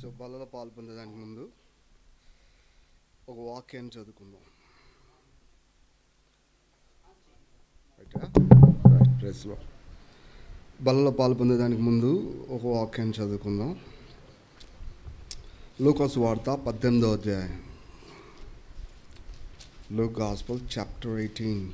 So బలలో పాలు పొందేదానికి ముందు ఒక వాక్యాన్ని చదువుకుందాం రైటా? Right, praise Lord. బలలో పాలు పొందేదానికి ముందు ఒక వాక్యాన్ని చదువుకుందాం లూకాస్ వార్త పద్దెనిమిదో అధ్యాయం Luke gospel chapter eighteen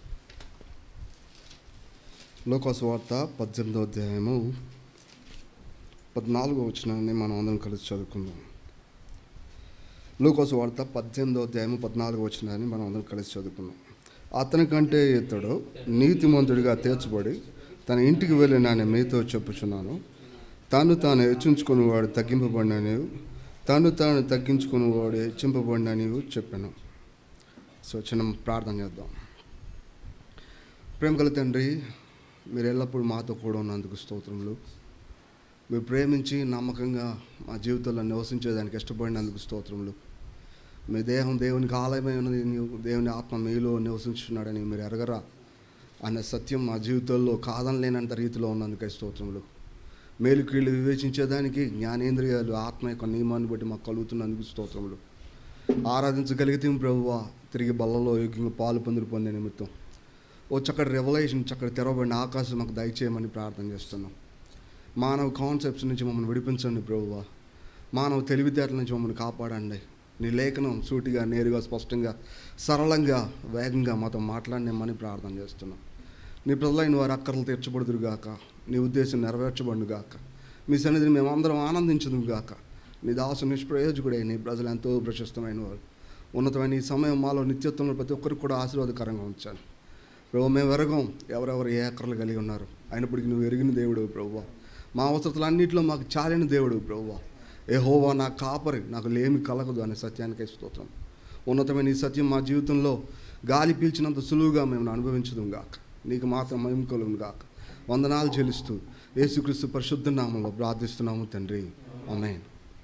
Lucas వార్త పద్దెనిమిదో అధ్యాయము పద్నాలుగో వచ్చినాన్ని మనం అందరం కలిసి చదువుకుందాం లూకోస్ వార్త పద్దెనిమిదో అధ్యాయము పద్నాలుగో వచ్చినాన్ని మనం అందరం కలిసి చదువుకుందాం అతని కంటే ఇతడు నీతిమంతుడిగా తీర్చబడి తన ఇంటికి వెళ్ళి నేను మీతో చెప్పుచున్నాను తాను తాను హెచ్చించుకుని వాడు తగ్గింపబడిన నీవు తాను తాను తగ్గించుకుని వాడు హెచ్చింపబడిన నీవు చెప్పాను సో చిన్న ప్రార్థన చేద్దాం ప్రేమ కల తండ్రి మీరు ఎల్లప్పుడూ మాతో కూడా ఉన్నందుకు స్తోత్రములు మీరు ప్రేమించి నమ్మకంగా మా జీవితంలో నివసించేదానికి ఇష్టపడినందుకు స్తోత్రములు మీ దేహం దేవునికి ఆలయమై ఉన్నది నీవు దేవుని ఆత్మ మీలో నివసించున్నాడని మీరు ఎరగరా అనే సత్యం మా జీవితంలో కాదనలేనంత రీతిలో ఉన్నందుకే స్తోత్రములు మేలు కీళ్ళు వివేచించేదానికి జ్ఞానేంద్రియాలు ఆత్మ యొక్క నియమాన్ని బట్టి మాకు కలుగుతున్నందుకు స్తోత్రములు ఆరాధించగలిగితే ప్రభువా తిరిగి బల్లలో యోగ్యంగా పాలు పొందులు పొందే నిమిత్తం ఓ చక్కటి రెవల్యూషన్ చక్కటి తెరవబడిన ఆకాశం మాకు దయచేయమని ప్రార్థన చేస్తున్నాం మానవ కాన్సెప్ట్స్ నుంచి మమ్మల్ని విడిపించండి ప్రభువా మానవ తెలివితేటల నుంచి మమ్మల్ని కాపాడండి నీ లేఖనం సూటిగా నేరుగా స్పష్టంగా సరళంగా వేగంగా మాతో మాట్లాడినామని ప్రార్థన చేస్తున్నాం నీ ప్రజలైన వారి అక్కర్లు తీర్చబడుదురుగాక నీ ఉద్దేశం నెరవేర్చబడుగాక మీ సన్నిధిని మేమందరం ఆనందించదుగాక నీ దాసు నిష్ప్రయోజకుడై నీ ప్రజలు ఎంతో ప్రశస్తమైన వారు ఉన్నతమైన ఈ సమయం మాలో నిత్యత్వంలో ప్రతి ఒక్కరికి కూడా ఆశీర్వాదకరంగా ఉంచాలి ప్రభు మేము ఎరగం ఎవరెవరు ఏ అక్కర్లు కలిగి ఉన్నారు అయినప్పటికీ నువ్వు ఎరిగిన దేవుడు ప్రభువా మా అవసరతలన్నింటిలో మాకు చాలిన దేవుడు ప్రభువా ఏ హోవా నా కాపరి నాకు లేమి కలగదు అనే సత్యానికే స్తోత్రం ఉన్నతమైన ఈ సత్యం మా జీవితంలో గాలి పీల్చినంత సులువుగా మేము అనుభవించదు గాక నీకు మాత్రం మహిమ కలుగును గాక వందనాలు చెల్లిస్తూ యేసుక్రీస్తు పరిశుద్ధ నామంలో ప్రార్థిస్తున్నాము తండ్రి ఆమేన్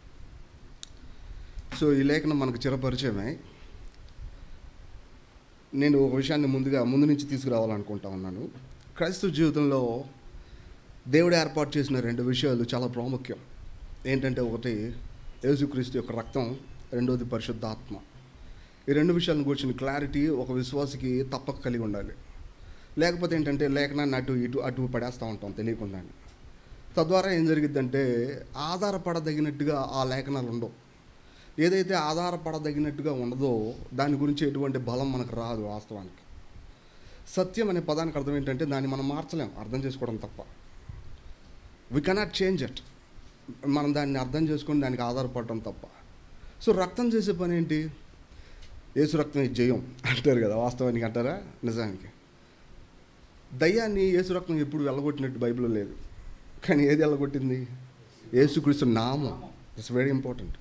సో ఈ లేఖనం మనకు చిరపరిచయమే నేను ఒక విషయాన్ని ముందుగా ముందు నుంచి తీసుకురావాలనుకుంటా ఉన్నాను క్రైస్తవ జీవితంలో దేవుడు ఏర్పాటు చేసిన రెండు విషయాలు చాలా ప్రాముఖ్యం ఏంటంటే ఒకటి యేసుక్రీస్తు యొక్క రక్తం రెండోది పరిశుద్ధాత్మ ఈ రెండు విషయాలను కూర్చుని క్లారిటీ ఒక విశ్వాసికి తప్పక కలిగి ఉండాలి లేకపోతే ఏంటంటే లేఖనాన్ని అటు ఇటు అటు పడేస్తూ ఉంటాం తెలియకుండానే తద్వారా ఏం జరిగిద్దంటే ఆధారపడదగినట్టుగా ఆ లేఖనాలు ఉండవు ఏదైతే ఆధారపడదగినట్టుగా ఉండదో దాని గురించి ఎటువంటి బలం మనకు రాదు వాస్తవానికి సత్యం అనే పదానికి అర్థం ఏంటంటే దాన్ని మనం మార్చలేం అర్థం చేసుకోవడం తప్ప వి కెనాట్ చేంజ్ ఇట్ మనం దాన్ని అర్థం చేసుకొని దానికి ఆధారపడటం తప్ప సో రక్తం చేసే పని ఏంటి ఏసు రక్తం ఇది జయం అంటారు కదా వాస్తవానికి అంటారా నిజానికి దయ్యాన్ని ఏసు రక్తం ఎప్పుడు వెళ్ళగొట్టినట్టు బైబిల్లో లేదు కానీ ఏది వెళ్ళగొట్టింది ఏసుక్రీస్తు నామం ఇట్స్ వెరీ ఇంపార్టెంట్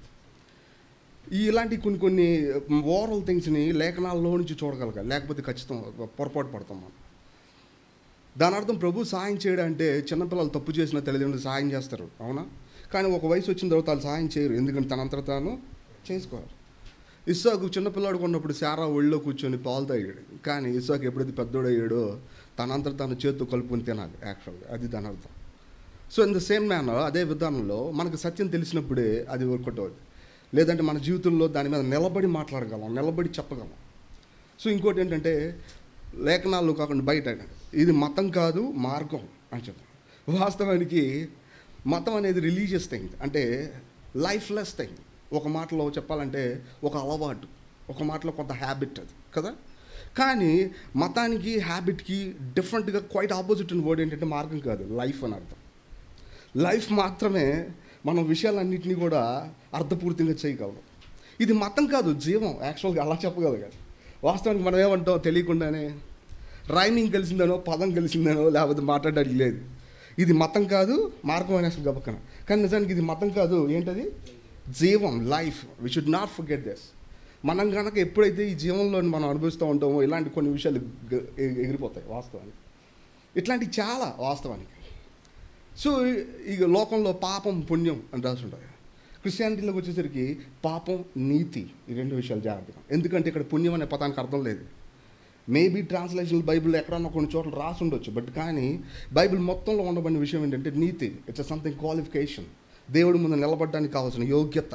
ఈ ఇలాంటి కొన్ని కొన్ని ఓవరాల్ థింగ్స్ని లేఖనాల్లో నుంచి చూడగలగాలి లేకపోతే ఖచ్చితం పొరపాటు పడతాం మనం దాని అర్థం ప్రభు సాయం చేయడం అంటే చిన్నపిల్లలు తప్పు చేసిన తల్లిదండ్రులు సాయం చేస్తారు అవునా కానీ ఒక వయసు వచ్చిన తర్వాత వాళ్ళు సాయం చేయరు ఎందుకంటే తనంతట తాను చేసుకోవాలి ఇస్సాకు చిన్నపిల్లాడు కొన్నప్పుడు శారా ఒళ్ళో కూర్చొని పాలు తాగాడు కానీ ఇస్సాకు ఎప్పుడైతే పెద్దోడయ్యాడో తనంతట తాను చేతితో కలుపుకొని తినాలి యాక్చువల్గా అది దాని అర్థం so in the same manner అదే విధానంలో మనకు సత్యం తెలిసినప్పుడే అది వర్కౌట్ అవుతుంది లేదంటే మన జీవితంలో దాని మీద నిలబడి మాట్లాడగలం నిలబడి చెప్పగలం సో ఇంకోటి ఏంటంటే లేఖనాలు కాకుండా బయట ఇది మతం కాదు మార్గం అని చెప్తాం వాస్తవానికి మతం అనేది రిలీజియస్ థింగ్ అంటే లైఫ్లెస్ థింగ్ ఒక మాటలో చెప్పాలంటే ఒక అలవాటు ఒక మాటలో కొంత హ్యాబిట్ అది కదా కానీ మతానికి హ్యాబిట్కి డిఫరెంట్గా క్వైట్ ఆపోజిట్ ఉన్న వర్డ్ ఏంటంటే మార్గం కాదు లైఫ్ అని అర్థం లైఫ్ మాత్రమే మనం విషయాలన్నింటినీ కూడా అర్థపూర్తిగా చేయగలం ఇది మతం కాదు జీవం యాక్చువల్గా అలా చెప్పగలగాలి వాస్తవానికి మనం ఏమంటాం తెలియకుండానే రైమింగ్ కలిసిందనో పదం కలిసిందనో లేకపోతే మాట్లాడడానికి లేదు ఇది మతం కాదు మార్గం అనేసి గబక్కన కానీ నిజానికి ఇది మతం కాదు ఏంటది జీవం life we should not forget this మనం కనుక ఎప్పుడైతే ఈ జీవంలో మనం అనుభవిస్తూ ఉంటామో ఇలాంటి కొన్ని విషయాలు గ- ఎ- ఎగిరిపోతాయి వాస్తవానికి ఇట్లాంటివి చాలా వాస్తవానికి సో ఇక లోకంలో పాపం పుణ్యం అని రాసి ఉంటుంది క్రిస్టియానిటీలోకి వచ్చేసరికి పాపం నీతి ఈ రెండు విషయాలు జాగ్రత్తగా ఎందుకంటే ఇక్కడ పుణ్యం అనే పదానికి అర్థం లేదు మేబీ ట్రాన్స్లేషన్ బైబిల్ ఎక్కడన్నా కొన్ని చోట్ల రాసి ఉండొచ్చు బట్ కానీ బైబిల్ మొత్తంలో ఉండబడిన విషయం ఏంటంటే నీతి ఇట్స్ సంథింగ్ క్వాలిఫికేషన్ దేవుడి ముందు నిలబడడానికి కావాల్సిన యోగ్యత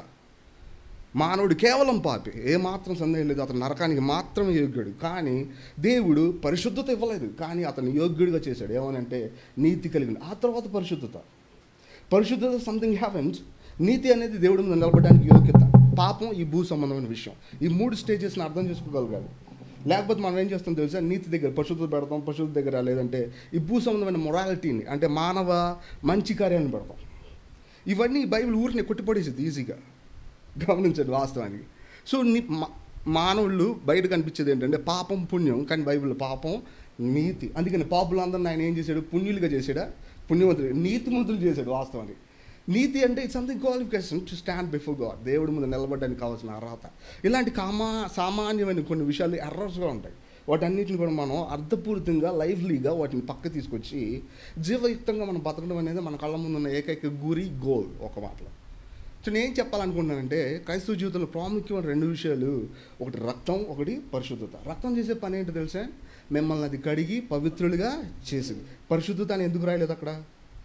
మానవుడు కేవలం పాపి ఏ మాత్రం సందేహం లేదు అతను నరకానికి మాత్రమే యోగ్యుడు కానీ దేవుడు పరిశుద్ధత ఇవ్వలేదు కానీ అతను యోగ్యుడిగా చేశాడు ఏమనంటే నీతి కలిగిన ఆ తర్వాత పరిశుద్ధత పరిశుద్ధత సంథింగ్ హ్యావెన్స్ నీతి అనేది దేవుడి మీద నిలబడడానికి యోగ్యత పాపం ఈ భూ సంబంధమైన విషయం ఈ మూడు స్టేజెస్ని అర్థం చేసుకోగలగాలి లేకపోతే మనం ఏం చేస్తాం తెలుసా నీతి దగ్గర పశువుతో పెడతాం పశువుల దగ్గర లేదంటే ఈ భూ సంబంధమైన మొరాలిటీని అంటే మానవ మంచి కార్యాలను పెడతాం ఇవన్నీ బైబిల్ ఊరిని కొట్టిపడేసింది ఈజీగా గమనించండి వాస్తవానికి సో నీ మా- మానవుళ్ళు బయట కనిపించేది ఏంటంటే పాపం పుణ్యం కానీ బైబిల్ పాపం నీతి అందుకని పాపులందరిని ఆయన ఏం చేశాడు పుణ్యులుగా చేశాడా పుణ్యవంతులు నీతిమంతులు చేశాడు వాస్తవానికి నీతి అంటే it's something qualification to stand before God దేవుడి ముందు నిలబడడానికి కావాల్సిన అర్హత ఇలాంటి కామా సామాన్యమైన కొన్ని విషయాలు ఎర్రర్స్గా ఉంటాయి వాటన్నిటిని కూడా మనం అర్థపూరితంగా లైవ్లీగా వాటిని పక్క తీసుకొచ్చి జీవయుక్తంగా మనం బతకడం అనేది మన కళ్ళ ముందు ఉన్న ఏకైక గురి గోల్ ఒక మాటలో సో నేను ఏం చెప్పాలనుకుంటున్నానంటే క్రైస్తవ జీవితంలో ప్రాముఖ్యమైన రెండు విషయాలు ఒకటి రక్తం ఒకటి పరిశుద్ధత రక్తం చేసే పని ఏంటో తెలుసా మిమ్మల్ని అది కడిగి పవిత్రులుగా చేసింది పరిశుద్ధత అని ఎందుకు రాయలేదు అక్కడ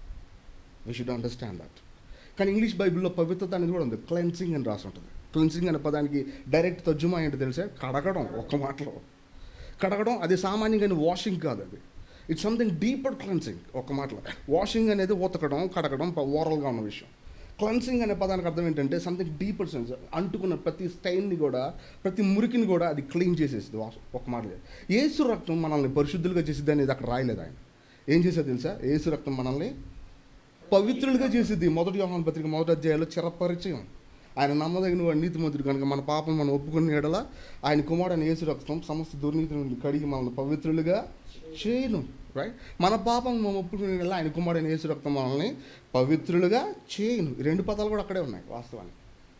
వీ షుడ్ అండర్స్టాండ్ దట్ కానీ ఇంగ్లీష్ బైబిల్లో పవిత్రత అనేది కూడా ఉంది క్లెన్సింగ్ అని రాసి ఉంటుంది క్లెన్సింగ్ అనే పదానికి డైరెక్ట్ తర్జుమా ఏంటో తెలుసా కడగడం ఒక్క మాటలో కడగడం అది సామాన్యంగా వాషింగ్ కాదు అది ఇట్స్ సంథింగ్ డీపర్ క్లెన్సింగ్ ఒక మాటలో వాషింగ్ అనేది ఉతకడం కడగడం ఓవరాల్గా ఉన్న విషయం క్లెన్సింగ్ అనే పదానికి అర్థం ఏంటంటే సంథింగ్ డీపర్ సెన్స్ అంటుకున్న ప్రతి స్టైన్ని కూడా ప్రతి మురికిని కూడా అది క్లీన్ చేసేసింది వాష్ ఒక మాటలో ఏసు రక్తం మనల్ని పరిశుద్ధులుగా చేసిద్ది అనేది అక్కడ రాయలేదు ఆయన ఏం చేసేది తెలుసా ఏసు రక్తం మనల్ని పవిత్రులుగా చేసిద్ది మొదటి యోహాన్ పత్రిక మొదటి అధ్యాయంలో చిరపరిచయం ఆయన నమ్మదగిన వాడు నీతిమంతుడు కనుక మన పాపం మనం ఒప్పుకున్న ఎడల ఆయన కుమారుని యేసు రక్తం సమస్త దుర్నీతి నుండి కడిగి మనల్ని పవిత్రులుగా చేయను రైట్ మన పాపం మనం ఒప్పుకునే ఎడల ఆయన కుమారుని యేసు రక్తం మనల్ని పవిత్రులుగా చేయను ఈ రెండు పదాలు కూడా అక్కడే ఉన్నాయి వాస్తవానికి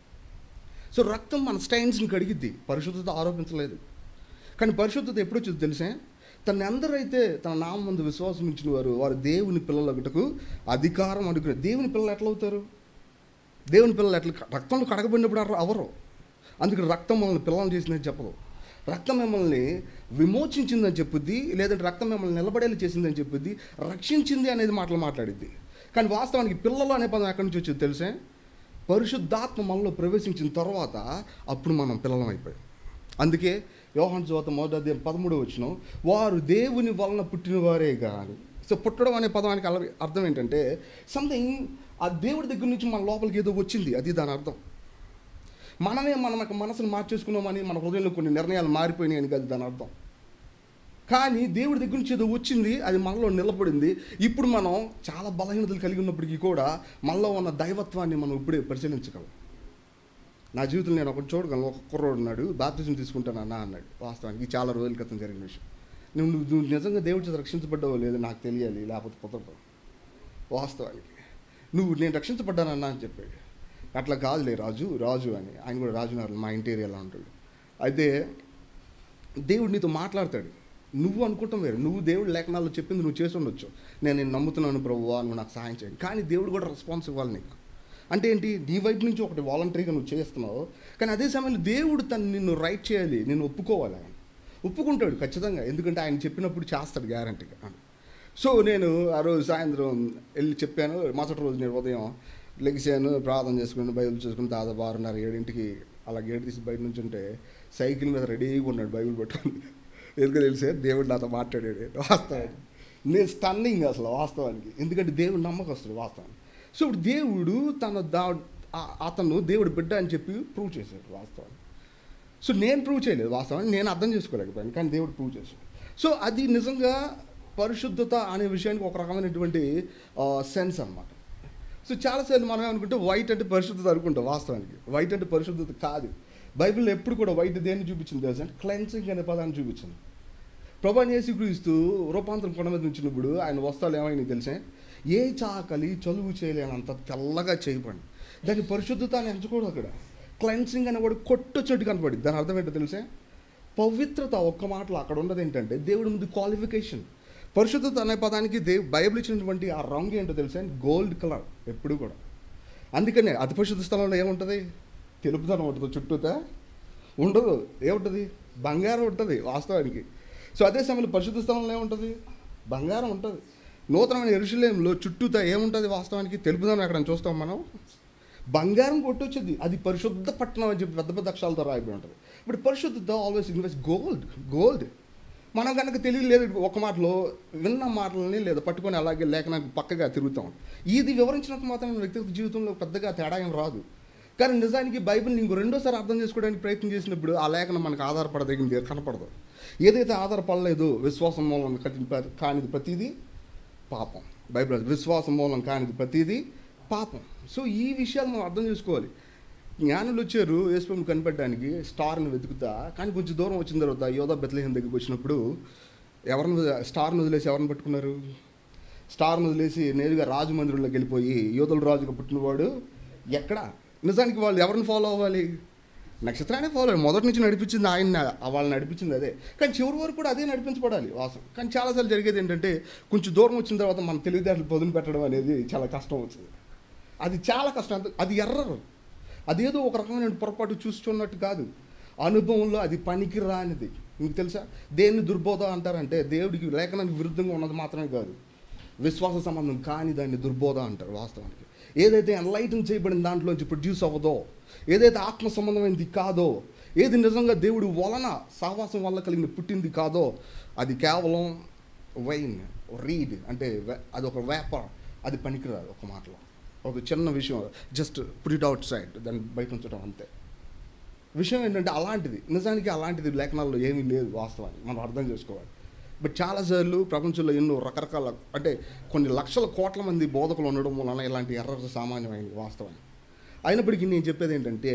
సో రక్తం మన స్టైన్స్ని కడిగిద్ది పరిశుద్ధత ఆరోపించలేదు కానీ పరిశుద్ధత ఎప్పుడు వచ్చింది తెలిసే తన ఎందరైతే తన నామం ముందు విశ్వాసం ఇచ్చిన వారు వారు దేవుని పిల్లలకుటకు అధికారం అనుకునే దేవుని పిల్లలు ఎట్లా అవుతారు దేవుని పిల్లలు ఎట్లా రక్తంలో కడగబడినప్పుడు అర- అవరు అందుకే రక్తం మనల్ని పిల్లలు చేసిందని చెప్పదు రక్తం మిమ్మల్ని విమోచించిందని చెప్పుద్ది లేదంటే రక్తం మిమ్మల్ని నిలబడేలా చేసిందని చెప్పుద్ది రక్షించింది అనేది మాటలు మాట్లాడిద్ది కానీ వాస్తవానికి పిల్లలు అనే పదం ఎక్కడి నుంచి వచ్చింది తెలిసే పరిశుద్ధాత్మ మనలో ప్రవేశించిన తర్వాత అప్పుడు మనం పిల్లలం అయిపోయాం అందుకే యోహాన్ జోత మొదటి అధ్యాయం పదమూడు వచ్చిన వారు దేవుని వలన పుట్టిన వారే కానీ సో పుట్టడం అనే పదానికి అల- అర్థం ఏంటంటే సంథింగ్ ఆ దేవుడి దగ్గర నుంచి మన లోపలికి ఏదో వచ్చింది అది దాని అర్థం మనమే మన మన మనసును మార్చేసుకున్నామని మన హృదయంలో కొన్ని నిర్ణయాలు మారిపోయినాయి అని కాదు దాని అర్థం కానీ దేవుడి దగ్గర నుంచి ఏదో వచ్చింది అది మనలో నిలబడింది ఇప్పుడు మనం చాలా బలహీనతలు కలిగి ఉన్నప్పటికీ కూడా మనలో ఉన్న దైవత్వాన్ని మనం ఇప్పుడే పరిశీలించగలం నా జీవితంలో నేను ఒకటి చూడగలను ఒక కుర్రోడు ఉన్నాడు బాప్తిజం తీసుకుంటానన్నా అన్నాడు వాస్తవానికి ఇది చాలా రోజుల క్రితం జరిగిన విషయం నువ్వు నువ్వు నువ్వు నిజంగా దేవుడి చేత రక్షించబడ్డావో లేదో నాకు తెలియాలి లేకపోతే కుదరదు వాస్తవానికి నువ్వు నేను రక్షించబడ్డానన్నా అని చెప్పాడు అట్లా కాదులే రాజు రాజు అని ఆయన కూడా రాజు నగర్ మా ఇంటి ఏరియాలో ఉంటాడు అయితే దేవుడు నీతో మాట్లాడతాడు నువ్వు అనుకుంటాం వేరు నువ్వు దేవుడు లేఖనాల్లో చెప్పింది నువ్వు చేసి ఉండొచ్చు నేను నేను నమ్ముతున్నాను ప్రభువా నువ్వు నాకు సహాయం చేయండి కానీ దేవుడు కూడా రెస్పాన్స్ ఇవ్వాలి నీకు అంటే ఏంటి నీ వైపు నుంచి ఒకటి వాలంటరీగా నువ్వు చేస్తున్నావు కానీ అదే సమయంలో దేవుడు తను నిన్ను రైట్ చేయాలి నిన్ను ఒప్పుకోవాలి ఆయన ఒప్పుకుంటాడు ఖచ్చితంగా ఎందుకంటే ఆయన చెప్పినప్పుడు చేస్తాడు గ్యారంటీగా సో నేను ఆ రోజు సాయంత్రం వెళ్ళి చెప్పాను మరుసటి రోజు నేను ఉదయం లెగిసాను ప్రార్థన చేసుకుని బైబిల్ చూసుకుని దాదాపు ఆరున్నర ఏడింటికి అలా గేట్ తీసి బయట నుంచి ఉంటే సైకిల్ మీద రెడీగా ఉన్నాడు బైబిల్ పట్టుకొని ఎందుకు తెలిసే దేవుడు నాతో మాట్లాడాడు వాస్తవానికి నేను స్టన్నింగ్ అసలు వాస్తవానికి ఎందుకంటే దేవుడు నమ్మకస్తుడు వాస్తవానికి సో ఇప్పుడు దేవుడు తన దా ఆ- అతను దేవుడు బిడ్డ అని చెప్పి ప్రూవ్ చేశాడు వాస్తవానికి సో నేను ప్రూవ్ చేయలేదు వాస్తవానికి నేను అర్థం చేసుకోలేకపోయాను కానీ దేవుడు ప్రూవ్ చేశాడు సో అది నిజంగా పరిశుద్ధత అనే విషయానికి ఒక రకమైనటువంటి సెన్స్ అన్నమాట సో చాలాసార్లు మనం ఏమనుకుంటే వైట్ అంటే పరిశుద్ధత అనుకుంటాం వాస్తవానికి వైట్ అంటే పరిశుద్ధత కాదు బైబిల్లో ఎప్పుడు కూడా వైట్ దేన్ని చూపించింది తెలుసా అంటే క్లెన్సింగ్ అనే పదాన్ని చూపించింది ప్రభా యేసుక్రీస్తు రూపాంతరం కొండ మీద నుంచినప్పుడు ఆయన వస్త్రాలు ఏమైనా తెలిసే ఏ చాకలి చలువు చేయలేనంత తెల్లగా చేయబడి దాని పరిశుద్ధత అని ఎంచకూడదు అక్కడ క్లెన్సింగ్ అనే వాడు కొట్టొచ్చినట్టు కనపడింది దాని అర్థం ఏంటో తెలిసే పవిత్రత ఒక్క మాటలో అక్కడ ఉన్నది ఏంటంటే దేవుడి ముందు క్వాలిఫికేషన్ పరిశుద్ధత అనే పదానికి దేవ్ బైబిల్ ఇచ్చినటువంటి ఆ రంగు ఏంటో తెలుసా గోల్డ్ కలర్ ఎప్పుడు కూడా అందుకనే అతి పరిశుద్ధ స్థలంలో ఏముంటుంది తెలుపుదనం ఉంటుంది చుట్టూతా ఉండదు ఏముంటుంది బంగారం ఉంటుంది వాస్తవానికి సో అదే సమయంలో పరిశుద్ధ స్థలంలో ఏముంటుంది బంగారం ఉంటుంది నూతనమైన ఎరుషులేంలో చుట్టూతా ఏముంటుంది వాస్తవానికి తెలుపుదనం ఎక్కడ చూస్తాం మనం బంగారం కొట్టొచ్చేది అది పరిశుద్ధ పట్టణం అని చెప్పి పెద్ద పెద్ద అక్షరాలతో రాయబడి ఉంటుంది ఇప్పుడు పరిశుద్ధత ఆల్వేస్ ఇన్వెస్ట్ గోల్డ్ గోల్డ్ మనం కనుక తెలియలేదు ఒక మాటలో విన్న మాటలని లేదా పట్టుకొని అలాగే లేఖనానికి పక్కగా తిరుగుతాం ఇది వివరించినంత మాత్రం వ్యక్తిగత జీవితంలో పెద్దగా తేడా ఏం రాదు కానీ నిజానికి బైబిల్ ఇంకో రెండోసారి అర్థం చేసుకోవడానికి ప్రయత్నం చేసినప్పుడు ఆ లేఖనం మనకు ఆధారపడదగింది కనపడదు ఏదైతే ఆధారపడలేదో విశ్వాసం మూలం కఠిన కానిది ప్రతిదీ పాపం బైబిల్ అది విశ్వాసం మూలం కానిది ప్రతిదీ పాపం సో ఈ విషయాలు మనం అర్థం చేసుకోవాలి జ్ఞానులు వచ్చారు యేసుప్రభు కనిపెట్టడానికి స్టార్ని వెతుకుతా కానీ కొంచెం దూరం వచ్చిన తర్వాత యోధా బెత్లహేం దగ్గరికి వచ్చినప్పుడు ఎవరిని వదిలే- స్టార్ని వదిలేసి ఎవరిని పట్టుకున్నారు స్టార్ని వదిలేసి నేరుగా రాజు మందిరంలోకి వెళ్ళిపోయి యోధుల రాజుగా పుట్టినవాడు ఎక్కడ నిజానికి వాళ్ళు ఎవరిని ఫాలో అవ్వాలి నక్షత్రాన్ని ఫాలో అవ్వాలి మొదటి నుంచి నడిపించింది ఆయన వాళ్ళని నడిపించింది అదే కానీ చివరి వరకు కూడా అదే నడిపించబడాలి వాసం కానీ చాలాసార్లు జరిగేది ఏంటంటే కొంచెం దూరం వచ్చిన తర్వాత మన తెలివితేటలు పొదును పెట్టడం అనేది చాలా కష్టం అవుతుంది అది చాలా కష్టం అంత- అది ఎర్రరు అదేదో ఒక రకమైన పొరపాటు చూస్తున్నట్టు కాదు అనుభవంలో అది పనికి రానిది మీకు తెలుసా దేన్ని దుర్బోధ అంటారంటే దేవుడికి లేఖనానికి విరుద్ధంగా ఉన్నది మాత్రమే కాదు విశ్వాస సంబంధం కాని దాన్ని దుర్బోధ అంటారు వాస్తవానికి ఏదైతే ఎన్లైటన్ చేయబడిన దాంట్లోంచి ప్రొడ్యూస్ అవ్వదో ఏదైతే ఆత్మ సంబంధమైనది కాదో ఏది నిజంగా దేవుడి వలన సహవాసం వల్ల కలిగిన పుట్టింది కాదో అది కేవలం వైన్ రీడ్ అంటే వే- అది ఒక వేపర్ అది పనికిరాదు ఒక మాటలో ఒక చిన్న విషయం just put it outside దాన్ని బయట ఉంచడం అంతే విషయం ఏంటంటే అలాంటిది నిజానికి అలాంటిది లేఖనాల్లో ఏమీ లేదు వాస్తవానికి మనం అర్థం చేసుకోవాలి బట్ చాలాసార్లు ప్రపంచంలో ఎన్నో రకరకాల అంటే కొన్ని లక్షల కోట్ల మంది బోధకులు ఉండడం వలన ఇలాంటి ఎర్రర్ సామాన్యమైనది వాస్తవానికి అయినప్పటికీ నేను చెప్పేది ఏంటంటే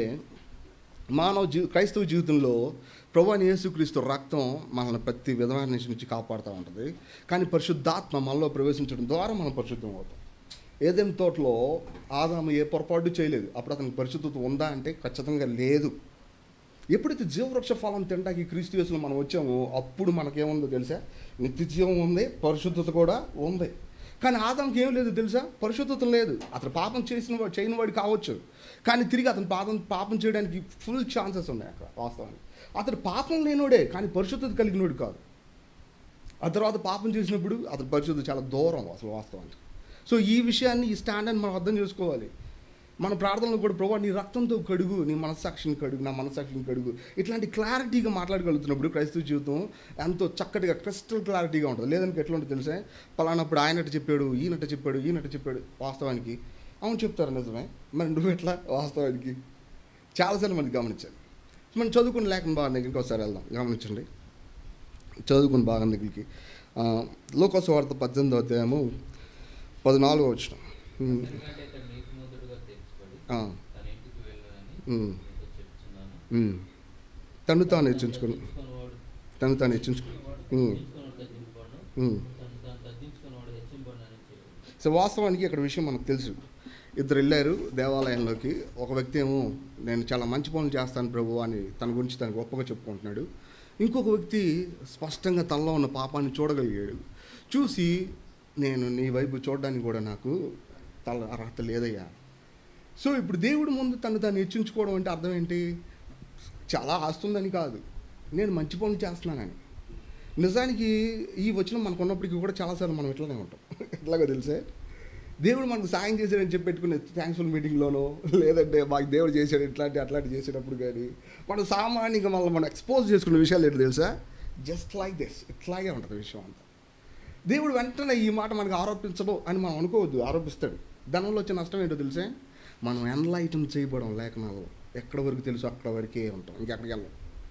మానవ జీ క్రైస్తవ జీవితంలో ప్రభుని యేసుక్రీస్తు రక్తం మనల్ని ప్రతి విధమైన నుంచి నుంచి కాపాడుతూ ఉంటుంది కానీ పరిశుద్ధాత్మ మనలో ప్రవేశించడం ద్వారా మనం పరిశుద్ధం అవుతాం ఏదైనా తోటలో ఆదాము ఏ పొరపాటు చేయలేదు అప్పుడు అతనికి పరిశుద్ధత ఉందా అంటే ఖచ్చితంగా లేదు ఎప్పుడైతే జీవవృక్ష ఫలం తినడానికి క్రీస్తు యేసులో మనం వచ్చామో అప్పుడు మనకేముందో తెలుసా నిత్య జీవం ఉంది పరిశుద్ధత కూడా ఉంది కానీ ఆదాంకి ఏం లేదు తెలుసా పరిశుద్ధత లేదు అతను పాపం చేసిన వాడు చేయని వాడు కావచ్చు కానీ తిరిగి అతను పాపం పాపం చేయడానికి ఫుల్ ఛాన్సెస్ ఉన్నాయి అక్కడ వాస్తవానికి అతడు పాపం లేనోడే కానీ పరిశుద్ధత కలిగినోడు కాదు ఆ తర్వాత పాపం చేసినప్పుడు అతని పరిశుద్ధత చాలా దూరం అసలు వాస్తవానికి సో ఈ విషయాన్ని ఈ స్టాండర్డ్ మనం అర్థం చేసుకోవాలి మన ప్రార్థనలో కూడా ప్రభావ నీ రక్తంతో కడుగు నీ మనస్సాక్షిని కడుగు నా మనస్సాక్షిని కడుగు ఇట్లాంటి క్లారిటీగా మాట్లాడగలుగుతున్నప్పుడు క్రైస్తవ జీవితం ఎంతో చక్కటిగా క్రిస్టల్ క్లారిటీగా ఉంటుంది లేదంటే ఎట్లా ఉంటుంది తెలుసా పలానప్పుడు ఆయనట్టు చెప్పాడు ఈయనట్టు చెప్పాడు ఈయనట్టు చెప్పాడు వాస్తవానికి అవును చెప్తారు నిజమే మరి నువ్వు ఎట్లా వాస్తవానికి చాలాసార్లు మనకి గమనించాలి మనం చదువుకుని లేకుండా బాగా దగ్గరికి ఒకసారి వెళ్దాం గమనించండి చదువుకుని బాగా దగ్గరికి లోకోస వార్త పద్దెనిమిదో అధ్యాయము పద్నాలుగో వచ్చిన ఎందుకంటే ఇతడు నీతిమంతుడుగా తీర్చబడి తన ఇంటికి వెళ్ళాలని ఉమ్. నీతో చెప్తున్నాను తను తాను హెచ్చించుకుని తగ్గించుకున్నవాడు తను తాను హెచ్చించుకుని ఉమ్. తగ్గించుకున్నవాడు తగ్గింపబడును ఉమ్. తను తాను తగ్గించుకున్నవాడు హెచ్చింపబడును అని చెప్పి సో వాస్తవానికి ఇక్కడ విషయం మనకు తెలుసు ఇద్దరు వెళ్ళారు దేవాలయంలోకి ఒక వ్యక్తి ఏమో నేను చాలా మంచి పనులు చేస్తాను ప్రభు అని తన గురించి తను గొప్పగా చెప్పుకుంటున్నాడు ఇంకొక వ్యక్తి స్పష్టంగా తనలో ఉన్న పాపాన్ని చూడగలిగాడు చూసి నేను నీ వైపు చూడడానికి కూడా నాకు తల అర్హత లేదయ్యా సో ఇప్పుడు దేవుడి ముందు తను తను హెచ్చించుకోవడం అంటే అర్థం ఏంటి చాలా ఆస్తుందని కాదు నేను మంచి పనులు చేస్తున్నానని నిజానికి ఈ వచనం మనకు ఉన్నప్పటికీ కూడా చాలాసార్లు మనం ఇట్లానే ఉంటాం ఎట్లాగో తెలిసే దేవుడు మనకు సాయం చేశాడని చెప్పి పెట్టుకునే థ్యాంక్స్ఫుల్ మీటింగ్లోనో లేదంటే మాకు దేవుడు చేశాడు ఇట్లాంటి అట్లాంటి చేసేటప్పుడు కానీ మనం సామాన్యంగా మనం మనం ఎక్స్పోజ్ చేసుకునే విషయాలు ఏంటో తెలుసా జస్ట్ లైక్ దిస్ ఇట్లాగే ఉంటుంది విషయం అంతా దేవుడు వెంటనే ఈ మాట మనకు ఆరోపించడు అని మనం అనుకోవద్దు ఆరోపిస్తాడు దానివల్ల వచ్చే నష్టం ఏంటో తెలిసే మనం ఎన్లైటన్ చేయబడం లేఖనాలు ఎక్కడ వరకు తెలుసు అక్కడ వరకే ఉంటాం ఇంకెక్కడికి వెళ్ళం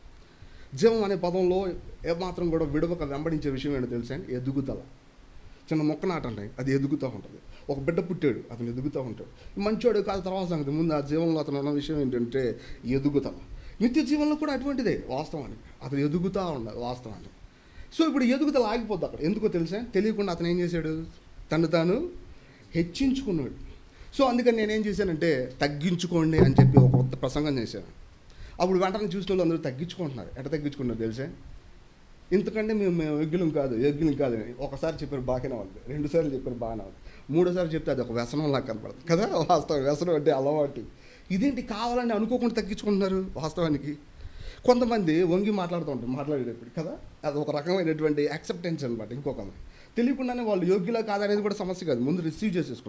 జీవం అనే పదంలో ఏమాత్రం కూడా విడవక వెంబడించే విషయం ఏంటో తెలుసా ఎదుగుదల చిన్న మొక్క నాటండి అది ఎదుగుతూ ఉంటుంది ఒక బిడ్డ పుట్టాడు అతను ఎదుగుతూ ఉంటాడు మంచోడు కాదు తర్వాత సంగతి ముందు ఆ జీవంలో అతను ఉన్న విషయం ఏంటంటే ఎదుగుదల నిత్య జీవనంలో కూడా అటువంటిదే వాస్తవానికి అతను ఎదుగుతూ ఉండాలి వాస్తవానికి సో ఇప్పుడు ఎదుగుదల ఆగిపోద్ది అక్కడ ఎందుకో తెలుసా తెలియకుండా అతను ఏం చేశాడు తను తాను హెచ్చించుకున్నాడు సో అందుకని నేనేం చేశానంటే తగ్గించుకోండి అని చెప్పి ఒక కొత్త ప్రసంగం చేశాను అప్పుడు వెంటనే చూసిన వాళ్ళు అందరూ తగ్గించుకుంటున్నారు ఎట్ట తగ్గించుకున్నారు తెలుసా ఇంతకంటే మేము మేము యజ్ఞులం కాదు యజ్ఞులం కాదు అని ఒకసారి చెప్పారు బాగానే ఉంది రెండుసార్లు చెప్పారు బాగానే ఉంది మూడోసారి చెప్తే అది ఒక వ్యసనం లాగా కనపడుతుంది కదా వాస్తవం వ్యసనం అంటే అలవాటు ఇదేంటి కావాలని అనుకోకుండా తగ్గించుకుంటున్నారు వాస్తవానికి కొంతమంది వంగి మాట్లాడుతూ ఉంటారు మాట్లాడేటప్పుడు కదా అది ఒక రకమైనటువంటి యాక్సెప్టెన్స్ అనమాట ఇంకొక తెలియకుండానే వాళ్ళు యోగ్యులా కాదనేది కూడా సమస్య కాదు ముందు రిసీవ్ చేసేసుకుంటారు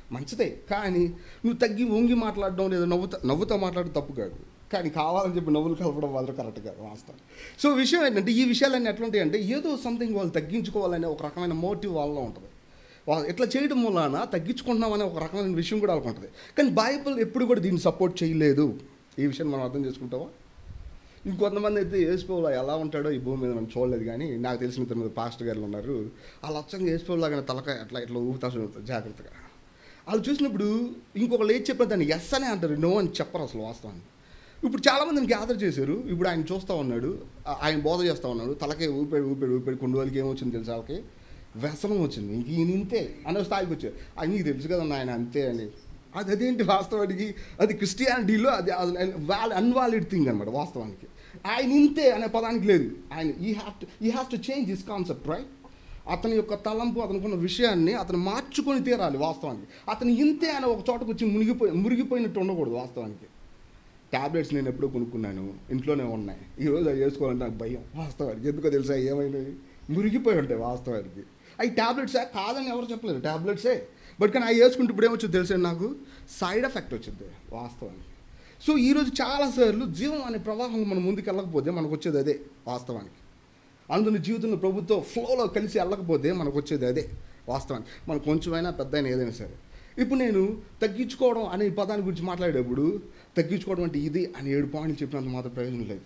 మంచిదే కానీ నువ్వు తగ్గి వంగి మాట్లాడడం లేదా నవ్వుతా నవ్వుతా మాట్లాడడం తప్పు కాదు కానీ కావాలని చెప్పి నవ్వులు కలపడం వాళ్ళు కరెక్ట్ కాదు వాస్తవం సో విషయం ఏంటంటే ఈ విషయాలన్నీ ఎట్లా ఉంటాయి అంటే ఏదో సంథింగ్ వాళ్ళు తగ్గించుకోవాలనే ఒక రకమైన మోటివ్ వాళ్ళలో ఉంటుంది వాళ్ళు ఇట్లా చేయడం వలన తగ్గించుకుంటున్నామనే ఒక రకమైన విషయం కూడా వాళ్ళకు ఉంటుంది కానీ బైబిల్ ఎప్పుడు కూడా దీన్ని సపోర్ట్ చేయలేదు ఈ విషయం మనం అర్థం చేసుకుంటావా ఇంకొంతమంది అయితే యేసుప్రభులో ఎలా ఉంటాడో ఈ భూమి మీద మనం చూడలేదు కానీ నాకు తెలిసిన ఇద్దరు పాస్టర్ గారు ఉన్నారు వాళ్ళు అచ్చంగా యేసుప్రభులాగా తలకాయ అట్లా ఇట్లా ఊపుతా ఉంటారు జాగ్రత్తగా వాళ్ళు చూసినప్పుడు ఇంకొకళ్ళు ఏది చెప్పినా దాన్ని ఎస్ అనే అంటారు నో అని చెప్పరు అసలు వాస్తవాన్ని ఇప్పుడు చాలామందిని గ్యాదర్ చేశారు ఇప్పుడు ఆయన చూస్తూ ఉన్నాడు ఆ- ఆయన బోధ చేస్తూ ఉన్నాడు తలకే ఊపాడు ఊపాడు ఊపాడు కొన్ని రోజులకి ఏమొచ్చింది తెలుసు వాళ్ళకి వ్యసనం వచ్చింది ఇంక ఈయన ఇంతే అనే స్థాయికి వచ్చారు అది నీకు తెలుసు కదా ఆయన అంతే అని అది అదేంటి వాస్తవానికి అది క్రిస్టియానిటీలో అది వాళ్ళ అన్వాలిడ్ థింగ్ అనమాట వాస్తవానికి ఆయన ఇంతే అనే పదానికి లేదు ఆయన he have to he have to change this concept right అతని యొక్క తలంపు అతనుకున్న విషయాన్ని అతను మార్చుకొని తీరాలి వాస్తవానికి అతను ఇంతే అనే ఒక చోటకు వచ్చి మునిగిపోయి మురిగిపోయినట్టు ఉండకూడదు వాస్తవానికి ట్యాబ్లెట్స్ నేను ఎప్పుడో కొనుక్కున్నాను ఇంట్లోనే ఉన్నాయి ఈరోజు అవి వేసుకోవాలంటే నాకు భయం వాస్తవానికి ఎందుకో తెలుసా ఏమైనాయి మురిగిపోయి ఉంటాయి వాస్తవానికి అవి ట్యాబ్లెట్సే కాదని ఎవరు చెప్పలేదు ట్యాబ్లెట్సే బట్ కానీ అవి వేసుకుంటే ఇప్పుడు ఏమొచ్చింది తెలుసా నాకు సైడ్ ఎఫెక్ట్ వచ్చింది వాస్తవానికి సో ఈరోజు చాలాసార్లు జీవం అనే ప్రవాహం మనం ముందుకు వెళ్ళకపోతే మనకు వచ్చేది అదే వాస్తవానికి అందులో జీవితంలో ప్రభుత్వం ఫ్లోలో కలిసి వెళ్ళకపోతే మనకు వచ్చేది అదే వాస్తవానికి మనకు కొంచెమైనా పెద్ద అయినా ఏదైనా సరే ఇప్పుడు నేను తగ్గించుకోవడం అనే ఈ పదాన్ని గురించి మాట్లాడేటప్పుడు తగ్గించుకోవడం అంటే ఇది అని ఏడు పాయింట్లు చెప్పినంత మాత్రం ప్రయోజనం లేదు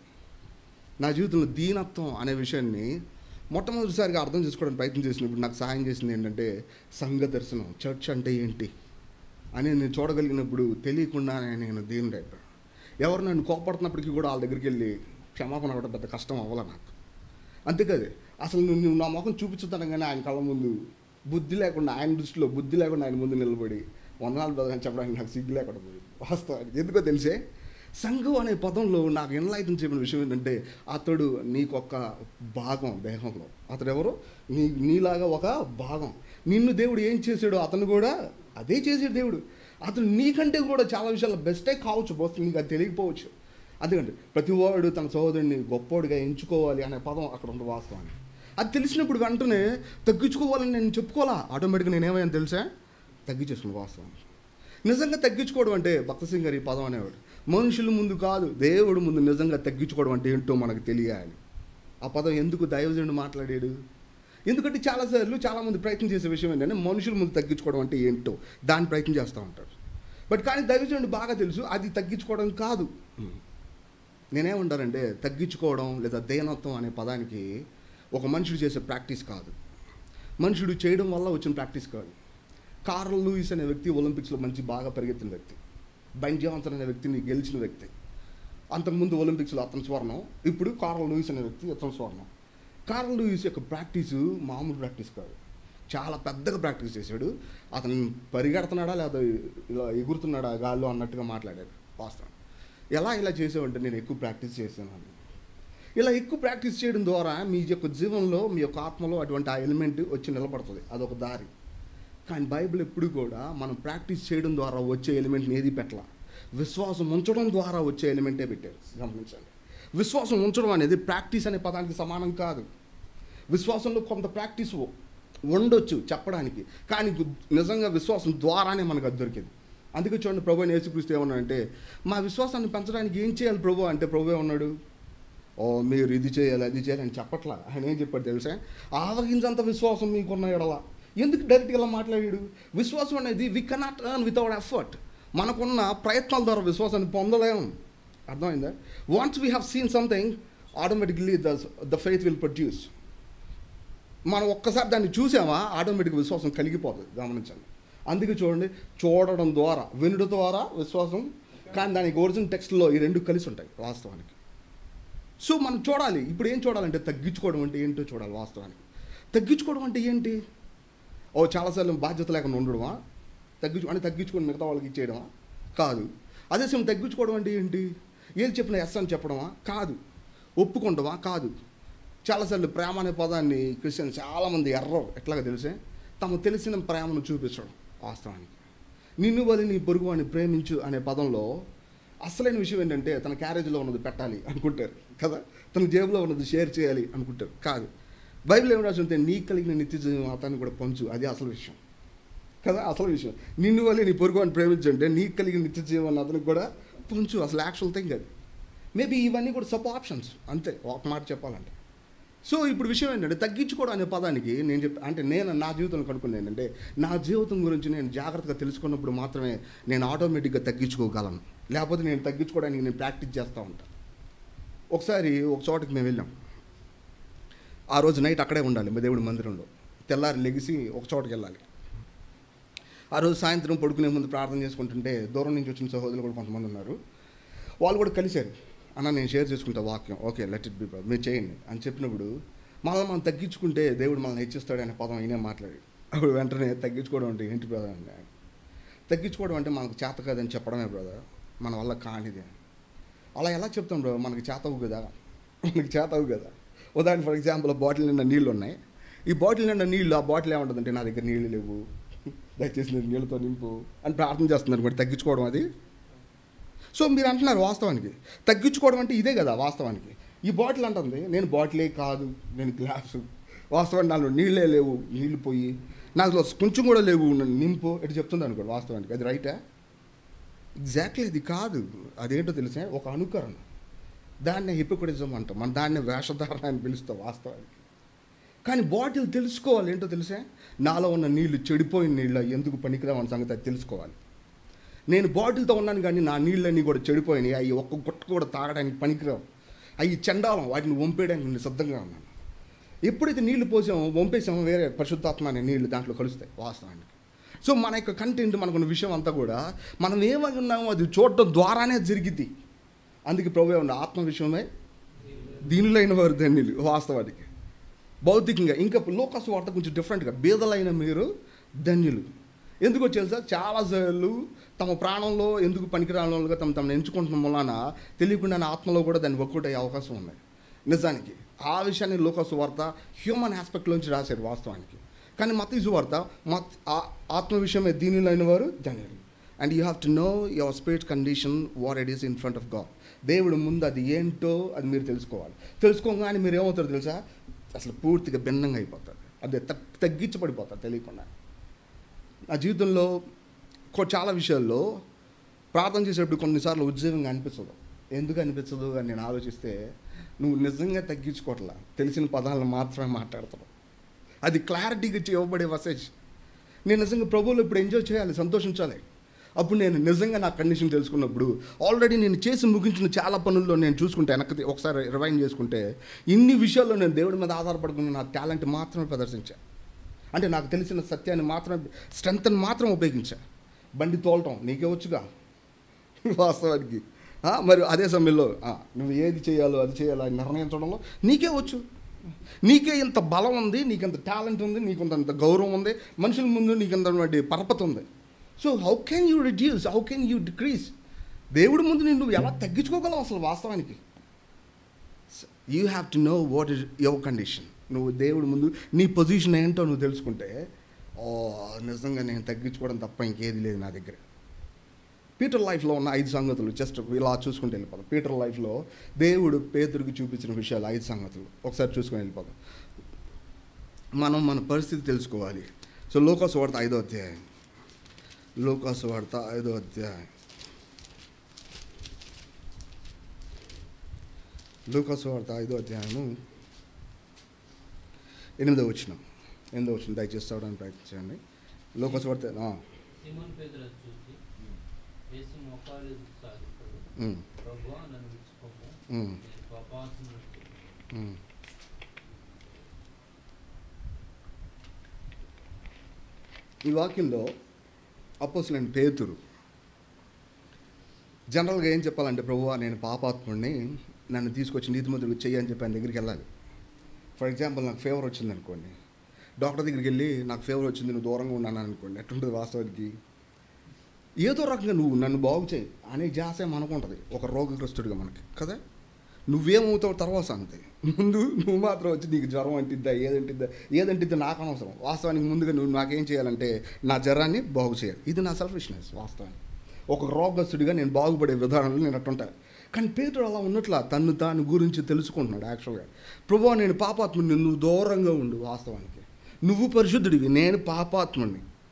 నా జీవితంలో దీనత్వం అనే విషయాన్ని మొట్టమొదటిసారిగా అర్థం చేసుకోవడానికి ప్రయత్నం చేసినప్పుడు నాకు సహాయం చేసింది ఏంటంటే సంఘ దర్శనం చర్చ్ అంటే ఏంటి అని నేను చూడగలిగినప్పుడు తెలియకుండానే నేను దీనుడు అయిపోయాను ఎవరు నన్ను కోపడుతున్నప్పటికీ కూడా వాళ్ళ దగ్గరికి వెళ్ళి క్షమాపణ అవ్వడం పెద్ద కష్టం అవ్వాల నాకు అంతేకాదు అసలు నువ్వు నువ్వు నా ముఖం చూపించుతానగానే ఆయన కళ్ళ ముందు బుద్ధి లేకుండా ఆయన దృష్టిలో బుద్ధి లేకుండా ఆయన ముందు నిలబడి వందనాలు బ్రదర్ అని చెప్పడానికి నాకు సిగ్గు లేకుండా పోయింది వాస్తవానికి ఎందుకో తెలిసే సంఘం అనే పదంలో నాకు ఎన్లైతన్ చెప్పిన విషయం ఏంటంటే అతడు నీకొక భాగం దేహంలో అతడు ఎవరు నీ నీలాగా ఒక భాగం నిన్ను దేవుడు ఏం చేశాడో అతను కూడా అదే చేసాడు దేవుడు అతను నీకంటే కూడా చాలా విషయాల్లో బెస్టే కావచ్చు బోస్ నీకు అది తెలియకపోవచ్చు అందుకంటే ప్రతి వాడు తన సహోదరుని గొప్పోడిగా ఎంచుకోవాలి అనే పదం అక్కడ ఉంది వాస్తవాన్ని అది తెలిసినప్పుడు వెంటనే తగ్గించుకోవాలని నేను చెప్పుకోవాలా ఆటోమేటిక్గా నేను ఏమైనా తెలుసా తగ్గించేసుకున్నాను వాస్తవం నిజంగా తగ్గించుకోవడం అంటే భక్త సింగ్ గారి ఈ పదం అనేవాడు మనుషుల ముందు కాదు దేవుడు ముందు నిజంగా తగ్గించుకోవడం అంటే ఏంటో మనకు తెలియాలి ఆ పదం ఎందుకు దైవజనుడు మాట్లాడాడు ఎందుకంటే చాలాసార్లు చాలామంది ప్రయత్నం చేసే విషయం ఏంటంటే మనుషుల ముందు తగ్గించుకోవడం అంటే ఏంటో దాని ప్రయత్నం చేస్తూ ఉంటారు బట్ కానీ దైవజనుడు బాగా తెలుసు అది తగ్గించుకోవడం కాదు నేనేమంటానంటే తగ్గించుకోవడం లేదా దేనత్వం అనే పదానికి ఒక మనుషుడు చేసే ప్రాక్టీస్ కాదు మనుషుడు చేయడం వల్ల వచ్చిన ప్రాక్టీస్ కాదు కార్ల్ లూయిస్ అనే వ్యక్తి ఒలింపిక్స్లో మంచి బాగా పరిగెత్తిన వ్యక్తి బైన్ జాన్సన్ అనే వ్యక్తిని గెలిచిన వ్యక్తి అంతకుముందు ఒలింపిక్స్లో అతను స్వర్ణం ఇప్పుడు కార్ల్ లూయిస్ అనే వ్యక్తి అతను స్వర్ణం కార్ల్ లూయిస్ యొక్క ప్రాక్టీసు మామూలు ప్రాక్టీస్ కాదు చాలా పెద్దగా ప్రాక్టీస్ చేశాడు అతను పరిగెడుతున్నాడా లేదా ఇలా ఎగురుతున్నాడా గాల్లో అన్నట్టుగా మాట్లాడాడు వాస్తవం ఎలా ఇలా చేసావంటే నేను ఎక్కువ ప్రాక్టీస్ చేశాను అని ఇలా ఎక్కువ ప్రాక్టీస్ చేయడం ద్వారా మీ యొక్క జీవనంలో మీ యొక్క ఆత్మలో అటువంటి ఆ ఎలిమెంట్ వచ్చి నిలబడుతుంది అదొక దారి కానీ బైబిల్ ఎప్పుడు కూడా మనం ప్రాక్టీస్ చేయడం ద్వారా వచ్చే ఎలిమెంట్ని ఏది పెట్టాల విశ్వాసం ఉంచడం ద్వారా వచ్చే ఎలిమెంటే పెట్టారు గమనించండి విశ్వాసం ఉంచడం అనేది ప్రాక్టీస్ అనే పదానికి సమానం కాదు విశ్వాసంలో కొంత ప్రాక్టీస్ ఉండొచ్చు చెప్పడానికి కానీ గు- నిజంగా విశ్వాసం ద్వారానే మనకు అది దొరికింది అందుకే చూడండి ప్రభు అయిన యేసుక్రీస్తు ఏమన్నాడంటే మా విశ్వాసాన్ని పెంచడానికి ఏం చేయాలి ప్రభు అంటే ప్రభు ఏమన్నాడు ఓ మీరు ఇది చేయాలి అది చేయాలి అని చెప్పట్లా ఆయన ఏం చెప్పాడు తెలుసా ఆవగించంత విశ్వాసం మీకున్న ఎడల ఎందుకు డైరెక్ట్గా ఇలా మాట్లాడాడు విశ్వాసం అనేది we cannot earn without effort మనకున్న ప్రయత్నాల ద్వారా విశ్వాసాన్ని పొందలేము అర్థమైందా once we have seen something automatically the the faith will produce మనం ఒక్కసారి దాన్ని చూసామా ఆటోమేటిక్ విశ్వాసం కలిగిపోతుంది గమనించండి అందుకే చూడండి చూడడం ద్వారా వినుడు ద్వారా విశ్వాసం కానీ దానికి ఒరిజినల్ టెక్స్ట్లో ఈ రెండు కలిసి ఉంటాయి వాస్తవానికి సో మనం చూడాలి ఇప్పుడు ఏం చూడాలంటే తగ్గించుకోవడం అంటే ఏంటో చూడాలి వాస్తవానికి తగ్గించుకోవడం అంటే ఏంటి ఓ చాలాసార్లు బాధ్యత లేకుండా ఉండడమా తగ్గించు అంటే తగ్గించుకొని మిగతా వాళ్ళకి ఇచ్చేయడమా కాదు అదే సమయం తగ్గించుకోవడం అంటే ఏంటి ఏది చెప్పినా ఎస్ అని చెప్పడమా కాదు ఒప్పుకుంటామా కాదు చాలాసార్లు ప్రేమ అనే పదాన్ని క్రిస్టియన్ చాలామంది ఎర్రరు ఎట్లాగా తెలిసే తమ తెలిసిన ప్రేమను చూపించడం వాస్తవానికి నిన్ను వలి నీ పొరుగువాడిని ప్రేమించు అనే పదంలో అసలైన విషయం ఏంటంటే తన క్యారేజ్లో ఉన్నది పెట్టాలి అనుకుంటారు కదా తన జేబులో ఉన్నది షేర్ చేయాలి అనుకుంటారు కాదు బైబిల్ ఏమి రాసి ఉంటే నీ కలిగిన నిత్య జీవం అతన్ని కూడా పంచు అది అసలు విషయం కదా అసలు విషయం నిన్ను వల్లే నీ పొరుగు అని ప్రేమించంటే నీకు కలిగిన నిత్య జీవన్ అతనికి కూడా పొంచు అసలు యాక్చువల్ థింగ్ అది మేబీ ఇవన్నీ కూడా సబ్ ఆప్షన్స్ అంతే ఒక మాట చెప్పాలంటే సో ఇప్పుడు విషయం ఏంటంటే తగ్గించుకోవడం అనే పదానికి నేను చెప్పి అంటే నేను నా జీవితంలో కనుక్కున్నాను ఏంటంటే నా జీవితం గురించి నేను జాగ్రత్తగా తెలుసుకున్నప్పుడు మాత్రమే నేను ఆటోమేటిక్గా తగ్గించుకోగలను లేకపోతే నేను తగ్గించుకోవడానికి నేను ప్రాక్టీస్ చేస్తూ ఉంటాను ఒకసారి ఒక చోటకి మేము వెళ్ళాం ఆ రోజు నైట్ అక్కడే ఉండాలి మా దేవుడి మందిరంలో తెల్లారి లెగిసి ఒక చోటకి వెళ్ళాలి ఆ రోజు సాయంత్రం పడుకునే ముందు ప్రార్థన చేసుకుంటుంటే దూరం నుంచి వచ్చిన సహోదరులు కూడా కొంతమంది ఉన్నారు వాళ్ళు కూడా కలిశారు అన్న నేను షేర్ చేసుకుంటా వాక్యం ఓకే లెట్ ఇట్ బి మీరు చేయండి అని చెప్పినప్పుడు మనల్ని మనం తగ్గించుకుంటే దేవుడు మనల్ని హెచ్చిస్తాడు అనే పదం అయినా మాట్లాడి అప్పుడు వెంటనే తగ్గించుకోవడం అంటే ఏంటి బ్రదర్ అంటే తగ్గించుకోవడం అంటే మనకు చేత కాదని చెప్పడమే బ్రదర్ మన వల్ల కానిది అలా ఎలా చెప్తాం బ్రో మనకి చేతవు కదా మనకి చేతవు కదా ఉదాహరణ ఫర్ ఎగ్జాంపుల్ బాటిల్ నిండా నీళ్ళు ఉన్నాయి ఈ బాటిల్ నిండా నీళ్ళు ఆ బాటిల్ ఏముంటుందంటే నా దగ్గర నీళ్ళు లేవు దయచేసి నేను నీళ్ళతో నింపు అని ప్రార్థన చేస్తున్నారు కూడా తగ్గించుకోవడం అది సో మీరు అంటున్నారు వాస్తవానికి తగ్గించుకోవడం అంటే ఇదే కదా వాస్తవానికి ఈ బాటిల్ అంటుంది నేను బాటిలే కాదు నేను గ్లాసు వాస్తవానికి నాలో నీళ్ళే లేవు నీళ్ళు పోయి నాకు కొంచెం కూడా లేవు నన్ను నింపు ఎటు చెప్తుంది అనుకోండి వాస్తవానికి అది రైటా ఎగ్జాక్ట్లీ ఇది కాదు అదేంటో తెలిసే ఒక అనుకరణ దాన్నే హిపోక్రటిజం అంటాం మన దాన్నే వేషధారణ అని పిలుస్తాం వాస్తవానికి కానీ బాటిల్ తెలుసుకోవాలి ఏంటో తెలిసే నాలో ఉన్న నీళ్లు చెడిపోయిన నీళ్ళ ఎందుకు పనికిరావని సంగతి అది తెలుసుకోవాలి నేను బాటిల్తో ఉన్నాను కానీ నా నీళ్ళన్నీ కూడా చెడిపోయినాయి అవి ఒక్క గుట్ట కూడా తాగడానికి పనికిరావు అవి చండాలం వాటిని వంపేయడానికి నేను సిద్ధంగా ఉన్నాను ఎప్పుడైతే నీళ్లు పోసామో వంపేసామో వేరే పరిశుద్ధాత్మ అనే నీళ్లు దాంట్లో కలుస్తాయి వాస్తవానికి సో మన యొక్క కంటెంట్ మనకున్న విషయం అంతా కూడా మనం ఏమై ఉన్నామో అది చూడటం ద్వారానే జరిగిద్ది అందుకే ప్రభు ఉన్న ఆత్మ విషయమై దీనిలైన వారు ధన్యులు వాస్తవానికి భౌతికంగా ఇంకా లోకస్ వార్త కొంచెం డిఫరెంట్గా బీదలైన మీరు ధన్యులు ఎందుకో తెలుసా చాలాసార్లు తమ ప్రాణంలో ఎందుకు పనికిరాని వాళ్ళుగా తమ తమను ఎంచుకుంటున్న మూలాన తెలియకుండా ఆత్మలో కూడా దాన్ని ఒక్కటయ్యే అవకాశం ఉన్నాయి నిజానికి ఆ విషయాన్ని లోకస్ వార్త హ్యూమన్ ఆస్పెక్ట్లోంచి రాశారు వాస్తవానికి కానీ మతీజు వార్త మత్ ఆ- ఆత్మ విషయమే దీనిలైన వారు ధన్యులు and you have to know your spirit condition what it is in front of God దేవుడు ముందు అది ఏంటో అది మీరు తెలుసుకోవాలి తెలుసుకోగానే మీరు ఏమవుతారు తెలుసా అసలు పూర్తిగా భిన్నంగా అయిపోతారు అది తగ్- తగ్గించబడిపోతారు తెలియకుండా నా జీవితంలో కొ- చాలా విషయాల్లో ప్రార్థన చేసేటప్పుడు కొన్నిసార్లు ఉద్యోగంగా అనిపించదు ఎందుకు అనిపించదు అని నేను ఆలోచిస్తే నువ్వు నిజంగా తగ్గించుకోవట్లా తెలిసిన పదాలను మాత్రమే మాట్లాడతావు అది క్లారిటీగా ఇవ్వబడే మెసేజ్ నేను నిజంగా ప్రభువులు ఇప్పుడు ఎంజాయ్ చేయాలి సంతోషించాలి అప్పుడు నేను నిజంగా నా కండిషన్ తెలుసుకున్నప్పుడు ఆల్రెడీ నేను చేసి ముగించిన చాలా పనుల్లో నేను చూసుకుంటే వెనక్కి ఒకసారి రివైండ్ చేసుకుంటే ఇన్ని విషయాల్లో నేను దేవుడి మీద ఆధారపడుకున్న నా టాలెంట్ మాత్రమే ప్రదర్శించాను అంటే నాకు తెలిసిన సత్యాన్ని మాత్రం స్ట్రెంగ్త్ని మాత్రం ఉపయోగించా బండి తోలటం నీకే వచ్చుగా వాస్తవానికి ఆ, మరి అదే సమయంలో ఆ, నువ్వు ఏది చేయాలో అది చేయాలో అని నిర్ణయించడంలో నీకే వచ్చు నీకే ఇంత బలం ఉంది నీకు ఇంత టాలెంట్ ఉంది నీకు ఇంత గౌరవం ఉంది మనుషుల ముందు నీకు ఇంత పరపత ఉంది so how can you reduce how can you decrease దేవుడి ముందు నేను నువ్వు ఎలా తగ్గించుకోగలవు అసలు వాస్తవానికి you have to know what is your condition నువ్వు దేవుడి ముందు నీ పొజిషన్ ఏంటో నువ్వు తెలుసుకుంటే ఓ నిజంగా నేను తగ్గించుకోవడం తప్ప ఇంకేది లేదు నా దగ్గర పీటర్ లైఫ్లో ఉన్న ఐదు సంగతులు జస్ట్ ఇలా చూసుకుంటూ వెళ్ళిపోదాం పీటర్ లైఫ్లో దేవుడు పేదరికి చూపించిన విషయాలు ఐదు సంగతులు ఒకసారి చూసుకొని వెళ్ళిపోదాం మనం మన పరిస్థితి తెలుసుకోవాలి సో లోకాసు వార్త ఐదో అధ్యాయం లోకాసు వార్త ఐదో అధ్యాయం లూకాసు వార్త ఐదో అధ్యాయము ఎనిమిదో వచ్చిన ఎనిమిదో వచ్చిన దయచేసి చదవడానికి ప్రయత్నించండి లోకాసు వార్త ఆ, సిమోన్ పేతురును చూసి యేసు మోకాలు సాగిపోయి ఉమ్, ప్రభువా నన్ను విడిచిపోము ఉమ్, నేను పాపాసం ఉమ్. ఈ వాక్యంలో అపోసలైన పేతురు జనరల్గా ఏం చెప్పాలంటే ప్రభువా నేను పాపాత్ముడిని నన్ను తీసుకొచ్చి నీతిమంతుడికి చెయ్యి అని చెప్పి ఆయన దగ్గరికి వెళ్ళాలి ఫర్ ఎగ్జాంపుల్ నాకు ఫీవర్ వచ్చింది అనుకోండి డాక్టర్ దగ్గరికి వెళ్ళి నాకు ఫీవర్ వచ్చింది నువ్వు దూరంగా ఉన్నాను అనుకోండి ఎట్టుంటుంది వాస్తవానికి ఏదో రకంగా నువ్వు నన్ను బాగు చేయి అనే జాసే మనకుంటుంది ఒక రోగగ్రస్తుడిగా మనకి కదా నువ్వేమవుతావు తర్వాత సంగతి ముందు నువ్వు మాత్రం వచ్చి నీకు జ్వరం అంటిద్దా ఏదంటిద్దా ఏదంటిద్దా నాకు అనవసరం వాస్తవానికి ముందుగా నువ్వు నాకేం చేయాలంటే నా జ్వరాన్ని బాగు చేయాలి ఇది నా సెల్ఫిష్నెస్ వాస్తవానికి ఒక రోగస్తుడిగా నేను బాగుపడే విధానంలో నేను అట్టుంటాను కానీ పేదడు అలా ఉన్నట్ల తను దాని గురించి తెలుసుకుంటున్నాడు యాక్చువల్గా ప్రభు నేను పాపాత్ముడిని నువ్వు దూరంగా ఉండు వాస్తవానికి నువ్వు పరిశుద్ధుడివి నేను పాపాత్ముడిని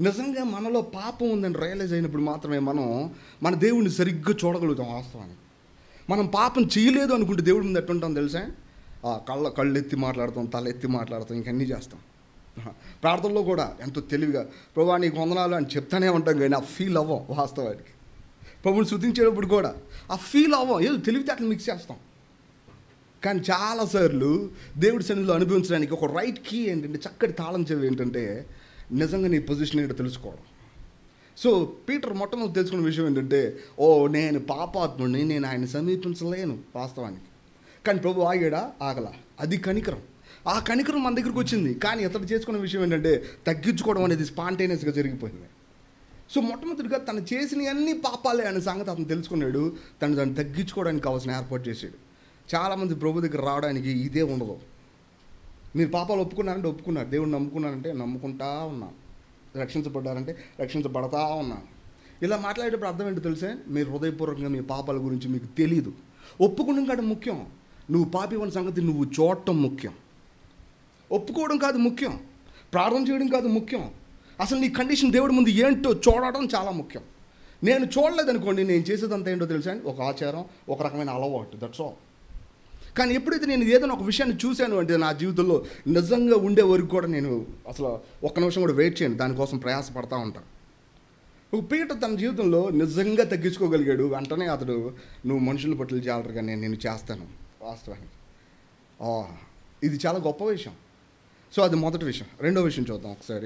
నిజంగా మనలో పాపం ఉందని రియలైజ్ అయినప్పుడు మాత్రమే మనం మన దేవుడిని సరిగ్గా చూడగలుగుతాం వాస్తవానికి మనం పాపం చేయలేదు అనుకుంటే దేవుడి ముందు ఎట్టుంటాం తెలుసా ఆ, కళ్ళ కళ్ళు ఎత్తి మాట్లాడతాం తల ఎత్తి మాట్లాడతాం ఇంకన్నీ చేస్తాం ఆహా. ప్రార్థనలో కూడా ఎంతో తెలివిగా ప్రభా నీకు వందనాలు అని చెప్తానే ఉంటాం కానీ ఆ ఫీల్ అవ్వం వాస్తవానికి ప్రభుని శృతించేటప్పుడు కూడా ఆ ఫీల్ అవ్వం ఏదో తెలివితేటలు మిక్స్ చేస్తాం కానీ చాలాసార్లు దేవుడి సన్నిధిలో అనుభవించడానికి ఒక రైట్ కీ ఏంటంటే చక్కటి తాళం చెవి ఏంటంటే నిజంగా నీ పొజిషన్ ఏంటో తెలుసుకోవడం సో పీటర్ మొట్టమొదటి తెలుసుకున్న విషయం ఏంటంటే ఓ నేను పాపాత్ముడిని నేను ఆయన సమీపించలేను వాస్తవానికి కానీ ప్రభు ఆగాడా ఆగల అది కనికరం ఆ కనికరం మన దగ్గరికి వచ్చింది కానీ ఇతడు చేసుకున్న విషయం ఏంటంటే తగ్గించుకోవడం అనేది స్పాంటేనియస్గా జరిగిపోయింది సో మొట్టమొదటిగా తను చేసిన అన్ని పాపాలే అనే సంగతి అతను తెలుసుకున్నాడు తను దాన్ని తగ్గించుకోవడానికి కావాల్సిన ఏర్పాటు చేశాడు చాలామంది ప్రభు దగ్గర రావడానికి ఇదే ఉండదు మీరు పాపాలు ఒప్పుకున్నారంటే ఒప్పుకున్నారు దేవుడు నమ్ముకున్నారంటే నమ్ముకుంటా ఉన్నాను రక్షించబడ్డారంటే రక్షించబడతా ఉన్నాను ఇలా మాట్లాడేటప్పుడు అర్థం ఏంటో తెలిసే మీరు హృదయపూర్వకంగా మీ పాపాల గురించి మీకు తెలియదు ఒప్పుకోవడం కాదు ముఖ్యం నువ్వు పాపి ఉన్న సంగతి నువ్వు చూడటం ముఖ్యం ఒప్పుకోవడం కాదు ముఖ్యం ప్రార్థన చేయడం కాదు ముఖ్యం అసలు నీ కండిషన్ దేవుడి ముందు ఏంటో చూడడం చాలా ముఖ్యం నేను చూడలేదనుకోండి నేను చేసేదంతా ఏంటో తెలుసా ఒక ఆచారం ఒక రకమైన అలవాటు దట్స్ ఆల్ కానీ ఎప్పుడైతే నేను ఏదైనా ఒక విషయాన్ని చూశాను అంటే నా జీవితంలో నిజంగా ఉండే వరకు కూడా నేను అసలు ఒక్క నిమిషం కూడా వెయిట్ చేయను దానికోసం ప్రయాసపడతా ఉంటాను ఒక పీట తన జీవితంలో నిజంగా తగ్గించుకోగలిగాడు వెంటనే అతడు నువ్వు మనుషుల పట్ల జాలరుగా నేను నేను చేస్తాను వాస్తవానికి ఆ, ఇది చాలా గొప్ప విషయం సో అది మొదటి విషయం రెండో విషయం చూద్దాం ఒకసారి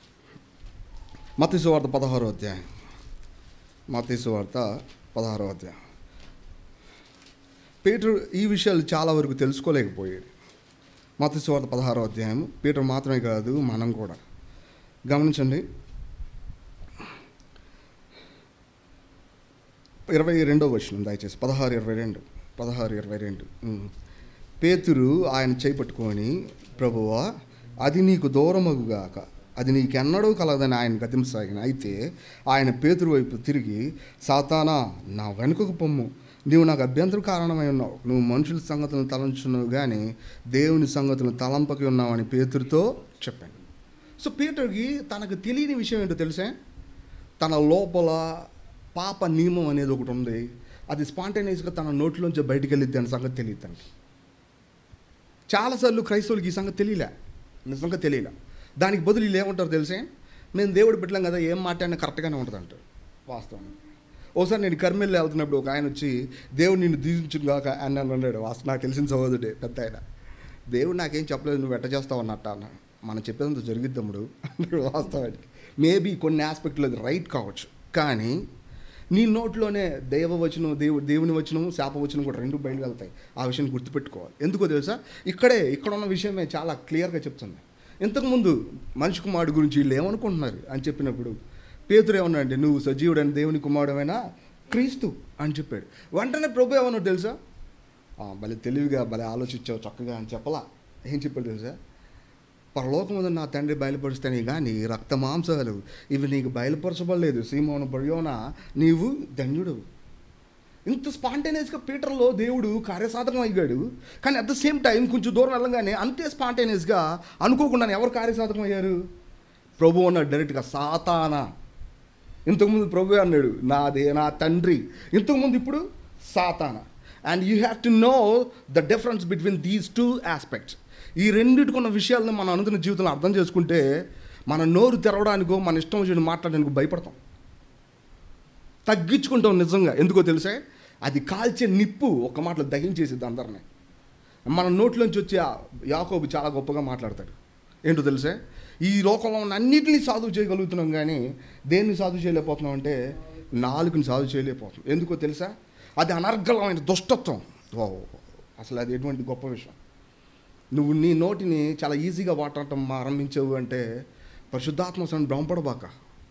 మతీసు వార్త పదహారో అధ్యాయం మతీసు వార్త పదహారో అధ్యాయం పీటర్ ఈ విషయాలు చాలా వరకు తెలుసుకోలేకపోయాడు మతీసు వార్త పదహారో అధ్యాయం పీటర్ మాత్రమే కాదు మనం కూడా గమనించండి ఇరవై రెండో వచ్చిన దయచేసి పదహారు ఇరవై రెండు పదహారు ఇరవై రెండు ఉమ్. పేతురు ఆయన చేపట్టుకొని ప్రభువా అది నీకు దూరమగుగాక అది నీకెన్నడూ కలగదని ఆయన గతించసాగిన అయితే ఆయన పేతురు వైపు తిరిగి సాతానా నా వెనుకకు పొమ్ము నీవు నాకు అభ్యంతర కారణమై ఉన్నావు నువ్వు మనుషుల సంగతులను తలంచున్నావు కానీ దేవుని సంగతులను తలంపకి ఉన్నావని పేతురుతో చెప్పాను సో పీటర్కి తనకు తెలియని విషయం ఏంటో తెలుసా తన లోపల పాప నియమం అనేది ఒకటి ఉంది అది స్పాంటేనియస్గా తన నోట్లోంచి బయటికి వెళ్ళిద్ది అనే సంగతి తెలియదు తనకి చాలాసార్లు క్రైస్తవులకి ఈ సంగతి తెలియలే నిజంగా తెలియలే దానికి బదులు వీళ్ళు ఏమంటారు తెలిసే మేము దేవుడు పెట్టలేం కదా ఏం మాట్లాడినా కరెక్ట్గానే ఉంటుంది అంటారు వాస్తవం ఓసారి నేను కర్మెల్లి వెళ్తున్నప్పుడు ఒక ఆయన వచ్చి దేవుడు నిన్ను దీవించును కాక అని నన్ను అన్నాడు వాస్తవం నాకు తెలిసిన సహోదరుడే పెద్ద ఆయన దేవుడు నాకేం చెప్పలేదు నువ్వు ఎట్ట చేస్తావు అన్నట్ట అన్నాడు మనం చెప్పేదంత జరిగిద్ది తమ్ముడు అన్నాడు వాస్తవానికి మేబీ కొన్ని ఆస్పెక్ట్లో అది రైట్ కావచ్చు కానీ నీ నోట్లోనే దైవవచనం దేవుడు దేవుని వచనం శాపవచనం కూడా రెండు బయలు వెళ్తాయి ఆ విషయాన్ని గుర్తుపెట్టుకోవాలి ఎందుకో తెలుసా ఇక్కడే ఇక్కడ ఉన్న విషయమే చాలా క్లియర్గా చెప్తుంది ఇంతకుముందు మనిషి కుమారుడు గురించి వీళ్ళు ఏమనుకుంటున్నారు అని చెప్పినప్పుడు పేతురు ఏమన్నాడంటే నువ్వు సజీవుడని దేవుని కుమారుడమైనా క్రీస్తు అని చెప్పాడు వెంటనే ప్రభు ఏమన్నాడు తెలుసా "ఆ, భలే తెలివిగా భలే ఆలోచించావు చక్కగా అని చెప్పలా ఏం చెప్పాడు తెలుసా పరలోకముందు నా తండ్రి బయలుపరుస్తానే కానీ రక్త మాంసాలు ఇవి నీకు బయలుపరచబడలేదు సీమోను బర్యోన నీవు ధన్యుడవు ఇంత స్పాంటేనియస్గా పీటర్లో దేవుడు కార్యసాధకం అయ్యాడు కానీ అట్ ద సేమ్ టైం కొంచెం దూరం వెళ్ళగానే అంతే స్పాంటేనియస్గా అనుకోకుండా ఎవరు కార్యసాధకం అయ్యారు ప్రభు అన్నాడు డైరెక్ట్గా సాతానా ఇంతకుముందు ప్రభు అన్నాడు నాదే నా తండ్రి ఇంతకుముందు ఇప్పుడు సాతాన and you have to know the difference between these two aspects ఈ రెండింటికున్న విషయాలను మన అనుదిన జీవితంలో అర్థం చేసుకుంటే మన నోరు తెరవడానికో మన ఇష్టం వచ్చిన మాట్లాడడానికి భయపడతాం తగ్గించుకుంటాం నిజంగా ఎందుకో తెలుసా అది కాల్చే నిప్పు ఒక మాటలో దహించేసిద్ది అందరినీ మన నోట్లోంచి వచ్చే ఆ యాకోబు చాలా గొప్పగా మాట్లాడతాడు ఏంటో తెలుసా ఈ లోకంలో ఉన్న అన్నిటినీ సాధువు చేయగలుగుతున్నాం కానీ దేన్ని సాధువు చేయలేకపోతున్నాం అంటే నాలుగుని సాధువు చేయలేకపోతున్నాం ఎందుకో తెలుసా అది అనర్గళమైన దుష్టత్వం ఓ అసలు అది ఎటువంటి గొప్ప విషయం నువ్వు నీ నోటిని చాలా ఈజీగా వాడటం ఆరంభించావు అంటే పరిశుద్ధాత్మ స్వామి భ్రమపడబాక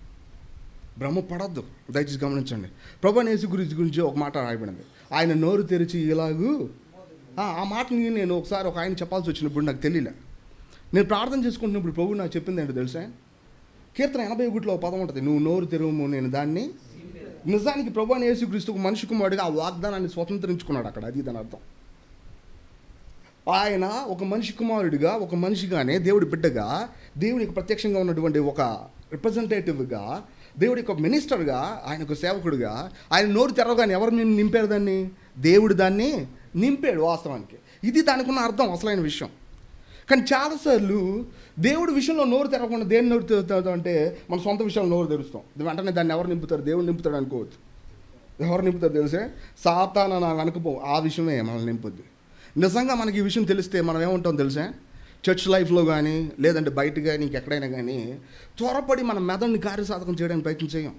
భ్రమ పడద్దు దయచేసి గమనించండి ప్రభా నేసు గురించి గురించి ఒక మాట రాయబడింది ఆయన నోరు తెరిచి ఇలాగూ ఆ, ఆ మాటని నేను ఒకసారి ఒక ఆయన చెప్పాల్సి వచ్చినప్పుడు నాకు తెలియలే నేను ప్రార్థన చేసుకుంటున్నప్పుడు ప్రభు నాకు చెప్పింది ఏంటో తెలుసా కీర్తన ఎనభై ఒకటిలో ఒక పదం ఉంటుంది నువ్వు నోరు తెరువు నేను దాన్ని నిజానికి ప్రభు అని యేసుక్రీస్తుకు మనిషి కుమారుడిగా ఆ వాగ్దానాన్ని స్వతంత్రించుకున్నాడు అక్కడ అది దాని అర్థం ఆయన ఒక మనిషి కుమారుడిగా ఒక మనిషిగానే దేవుడి బిడ్డగా దేవునికి ప్రత్యక్షంగా ఉన్నటువంటి ఒక రిప్రజెంటేటివ్గా దేవుడి యొక్క మినిస్టర్గా ఆయన ఒక సేవకుడిగా ఆయన నోరు తెరవగానే ఎవరు నిన్ను నింపారు దాన్ని దేవుడు దాన్ని నింపాడు వాస్తవానికి ఇది దానికి ఉన్న అర్థం అసలైన విషయం కానీ చాలాసార్లు దేవుడి విషయంలో నోరు తెరవకుండా దేని నోరు తెరుతాం అంటే మన సొంత విషయంలో నోరు తెరుస్తాం వెంటనే దాన్ని ఎవరు నింపుతారు దేవుడు నింపుతాడు అనుకోవచ్చు ఎవరు నింపుతారు తెలిసే సాతాన నా వెనకపో ఆ విషయమే మనల్ని నింపుద్ది నిజంగా మనకి ఈ విషయం తెలిస్తే మనం ఏముంటాం తెలుసా చర్చ్ లైఫ్లో కానీ లేదంటే బయట కానీ ఇంకెక్కడైనా కానీ త్వరపడి మన మెదడుని కార్యసాధకం చేయడానికి ప్రయత్నం చేయం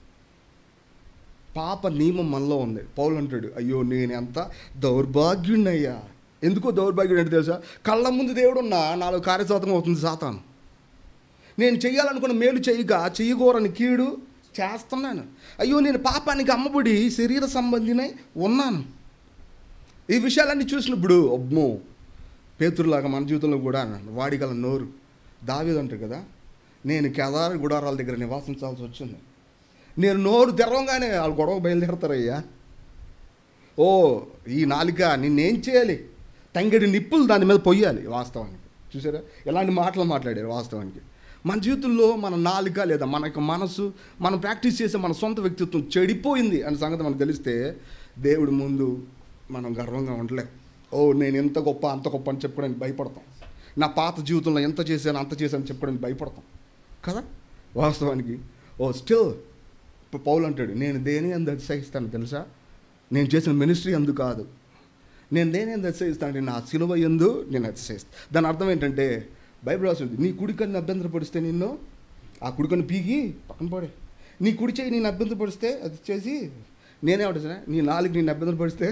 పాప నియమం మనలో ఉంది పౌలు అంటాడు అయ్యో నేను ఎంత దౌర్భాగ్యుణ్ణయ్యా ఎందుకో దౌర్భాగ్యుడు అంటే తెలుసా కళ్ళ ముందు దేవుడు ఉన్నా నాలో కార్యసాధకం అవుతుంది సాతాను నేను చెయ్యాలనుకున్న మేలు చేయగా చెయ్యకూరని కీడు చేస్తున్నాను అయ్యో నేను పాపానికి అమ్మబడి శరీర సంబంధినై ఉన్నాను ఈ విషయాలన్నీ చూసినప్పుడు అబ్బో పేతురులాగా మన జీవితంలో కూడా వాడిగల నోరు దావేది అంటారు కదా నేను కేదార గుడారాల దగ్గర నివాసించాల్సి వచ్చింది నేను నోరు తెరవగానే వాళ్ళు గొడవ బయలుదేరతారయ్యా ఓ ఈ నాలిక నిన్నేం చేయాలి తంగడి నిప్పులు దాని మీద పొయ్యాలి వాస్తవానికి చూసారా ఎలాంటి మాటలు మాట్లాడారు వాస్తవానికి మన జీవితంలో మన నాలుక లేదా మన యొక్క మనసు మనం ప్రాక్టీస్ చేసే మన సొంత వ్యక్తిత్వం చెడిపోయింది అనే సంగతి మనకు తెలిస్తే దేవుడి ముందు మనం గర్వంగా ఉండలేం ఓ నేను ఎంత గొప్ప అంత గొప్ప అని చెప్పుకోవడానికి భయపడతాం నా పాత జీవితంలో ఎంత చేశాను అంత చేశాను చెప్పుకోవడానికి భయపడతాం కదా వాస్తవానికి ఓ స్టిల్ ఇప్పుడు పౌలు అంటాడు నేను దేని అందు అతిశయిస్తాను తెలుసా నేను చేసిన మినిస్ట్రీ అందు కాదు నేను దేని అందు అతిశయిస్తాను నా సిలువ ఎందు నేను అతిశయిస్తాను దాని అర్థం ఏంటంటే బైబిల్ రాసింది నీ కుడికన్ను అభ్యంతరపడిస్తే నిన్ను ఆ కుడికన్ను పీకి పక్కన పడే నీ కుడి చేయి నేను అభ్యంతరపడిస్తే అది చేసి నేనే ఉంటా నీ నాలుగు నేను అభ్యంతరపడిస్తే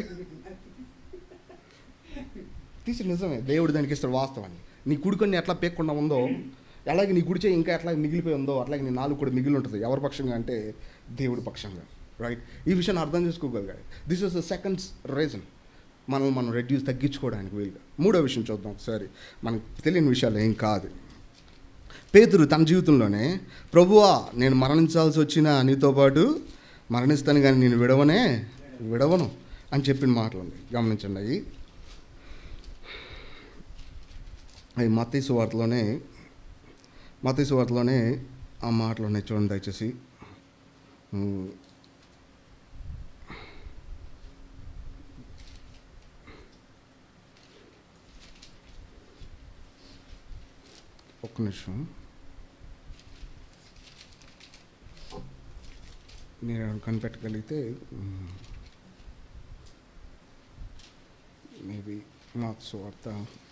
తీసి నిజమే దేవుడు దానికి ఇస్తాడు వాస్తవాన్ని నీ కుడికన్ను ఎట్లా పేక్కుండా ఉందో అలాగే నీ కుడి చేయి ఇంకా ఎట్లా మిగిలిపోయి ఉందో అట్లాగే నీ నాలుగు కూడా మిగిలి ఉంటుంది ఎవరి పక్షంగా అంటే దేవుడి పక్షంగా రైట్ ఈ విషయాన్ని అర్థం చేసుకోగలిగాడు this is the second reason మనం మనం రెడ్యూస్ తగ్గించుకోవడానికి వీలుగా మూడో విషయం చూద్దాం ఒకసారి మనకు తెలియని విషయాలు ఏం కాదు పేతురు తన జీవితంలోనే ప్రభువా నేను మరణించాల్సి వచ్చిన నీతో పాటు మరణిస్తాను కానీ నేను విడవనే విడవను అని చెప్పిన మాటలు ఉంది గమనించండి అవి అవి మత్తయి సువార్తలోనే మత్తయి సువార్తలోనే ఆ మాటలు ఉన్నాయి చూడండి దయచేసి ఉమ్. ఒక్క నిమిషం మీరు కనిపెట్టగలిగితే మేబీ మాకు సువార్త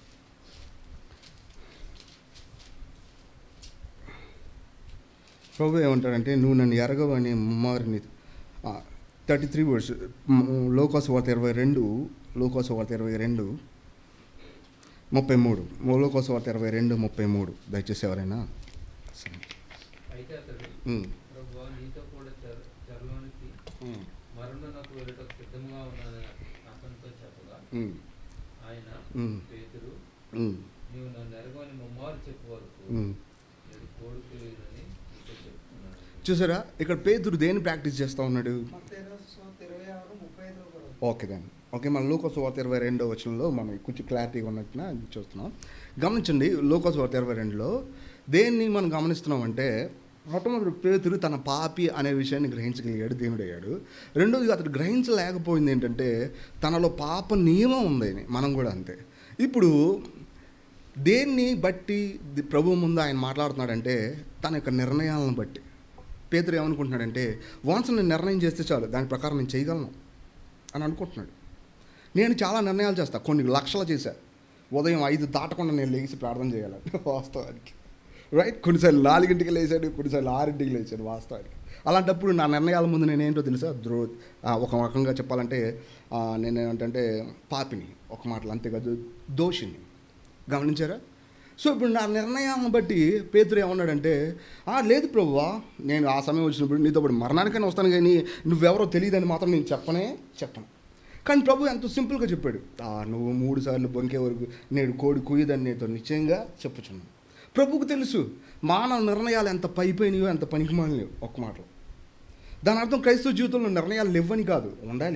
ప్రభు ఏమంటాడంటే నువ్వు నన్ను ఎరగవు అనే ముమ్మారిని థర్టీ త్రీ వర్డ్స్ లోకాసు వార్త ఇరవై రెండు లోకాసు వార్త ఇరవై రెండు ముప్పై మూడు లోకాసు వార్త ఇరవై రెండు ముప్పై మూడు దయచేసి ఎవరైనా అయితే అతడు ఉమ్, ప్రభువా నీతో కూడా చెర- చెరలోనికి ఉమ్, మరణకు వెళ్ళటకు సిద్ధంగా ఉన్నానని అతనితో చెప్పగా ఉమ్, ఆయన ఉమ్, పేతురు ఉమ్, నీవు నన్ను ఎరగని ముమ్మారు చెప్పు వరకు ఉమ్. నేను కోడుకు లేదని నీతో చెప్తున్నాను చూసారా ఇక్కడ పేదరు దేని ప్రాక్టీస్ చేస్తూ ఉన్నాడు మత్తయి సువార్త ఇరవై ఆరు ముప్పై ఐదులో కూడా ఉంది. ఓకే దాన్ని ఓకే మన లోకస్ వార్త ఇరవై రెండో వచనంలో మనం కొంచెం క్లారిటీగా ఉన్నట్టున చూస్తున్నాం గమనించండి లోకస్ వార్త ఇరవై రెండులో దేన్ని మనం గమనిస్తున్నాం అంటే మొట్టమొదటి పేతురు తన పాపి అనే విషయాన్ని గ్రహించగలిగాడు దేవుడు అయ్యాడు రెండోది అతడు గ్రహించలేకపోయింది ఏంటంటే తనలో పాప నియమం ఉంది అని మనం కూడా అంతే ఇప్పుడు దేన్ని బట్టి ది- ప్రభు ముందు ఆయన మాట్లాడుతున్నాడంటే తన యొక్క నిర్ణయాలను బట్టి పేదరు ఏమనుకుంటున్నాడంటే వన్స్ నేను నిర్ణయం చేస్తే చాలు దాని ప్రకారం నేను చేయగలను అని అనుకుంటున్నాడు నేను చాలా నిర్ణయాలు చేస్తా కొన్ని లక్షలు చేశా ఉదయం ఐదు దాటకుండా నేను లేచి ప్రార్థన చేయాలని వాస్తవానికి రైట్ కొన్నిసార్లు నాలుగింటికి లేచాడు కొన్నిసార్లు ఆరింటికి లేచాడు వాస్తవానికి అలాంటప్పుడు నా నిర్ణయాల ముందు నేను ఏంటో తెలుసా ద్రో ఆ, ఒక రకంగా చెప్పాలంటే ఆ, నేను ఏంటంటే పాపిని ఒక మాటలు అంతేకాదు దోషిని గమనించారా సో ఇప్పుడు నా నిర్ణయాలను బట్టి పేతురు ఏమన్నాడంటే "ఆ, లేదు ప్రభువా నేను ఆ సమయం వచ్చినప్పుడు నీతో పాటు మరణానికైనా వస్తాను కానీ నువ్వెవరో తెలియదని మాత్రం నేను చెప్పనే చెప్పను కానీ ప్రభు ఎంతో సింపుల్గా చెప్పాడు "ఆ, నువ్వు మూడు సార్లు బొంకే వరకు నేను కోడి కుయ్యదని నీతో నిశ్చయంగా చెప్పుచున్నాను ప్రభువుకు తెలుసు మానవ నిర్ణయాలు ఎంత పైపోయినాయో ఎంత పనికిమాలినాయో ఒక్క మాటలో దాని అర్థం క్రైస్తవ జీవితంలో నిర్ణయాలు ఇవ్వని కాదు ఉండాలి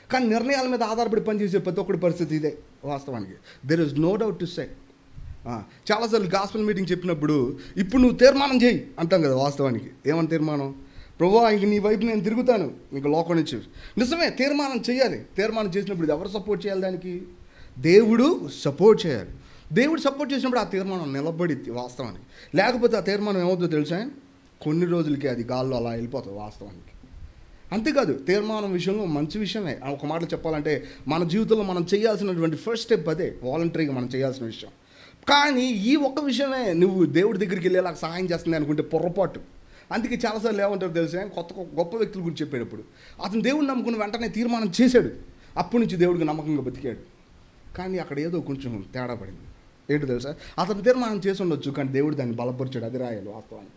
కానీ నిర్ణయాల మీద ఆధారపడి పనిచేసే ప్రతి ఒక్కడి పరిస్థితి ఇదే వాస్తవానికి there is no doubt to say చాలాసార్లు గాస్పల్ మీటింగ్ చెప్పినప్పుడు ఇప్పుడు నువ్వు తీర్మానం చేయి అంటాం కదా వాస్తవానికి ఏమని తీర్మానం ప్రభు ఇంక నీ వైపు నేను తిరుగుతాను ఇంక లోకం నుంచి నిజమే తీర్మానం చేయాలి తీర్మానం చేసినప్పుడు ఇది ఎవరు సపోర్ట్ చేయాలి దానికి దేవుడు సపోర్ట్ చేయాలి దేవుడు సపోర్ట్ చేసినప్పుడు ఆ తీర్మానం నిలబడిద్ది వాస్తవానికి లేకపోతే ఆ తీర్మానం ఏమవుతుందో తెలుసా కొన్ని రోజులకి అది గాల్లో అలా వెళ్ళిపోతుంది వాస్తవానికి అంతేకాదు తీర్మానం విషయంలో మంచి విషయమే ఆ ఒక మాటలో చెప్పాలంటే మన జీవితంలో మనం చేయాల్సినటువంటి ఫస్ట్ స్టెప్ అదే వాలంటరీగా మనం చేయాల్సిన విషయం కానీ ఈ ఒక్క విషయమే నువ్వు దేవుడి దగ్గరికి వెళ్ళేలా సహాయం చేస్తుంది అనుకుంటే పొరపాటు అందుకే చాలాసార్లు ఏమంటారు తెలుసా కొత్త గొప్ప వ్యక్తుల గురించి చెప్పేటప్పుడు అతను దేవుడిని నమ్ముకుని వెంటనే తీర్మానం చేశాడు అప్పటి నుంచి దేవుడికి నమ్మకంగా బతికాడు కానీ అక్కడ ఏదో కొంచెం తేడా పడింది ఏంటో తెలుసా అతను తీర్మానం చేసి ఉండొచ్చు కానీ దేవుడు దాన్ని బలపరిచాడు అది రాయాలి వాస్తవానికి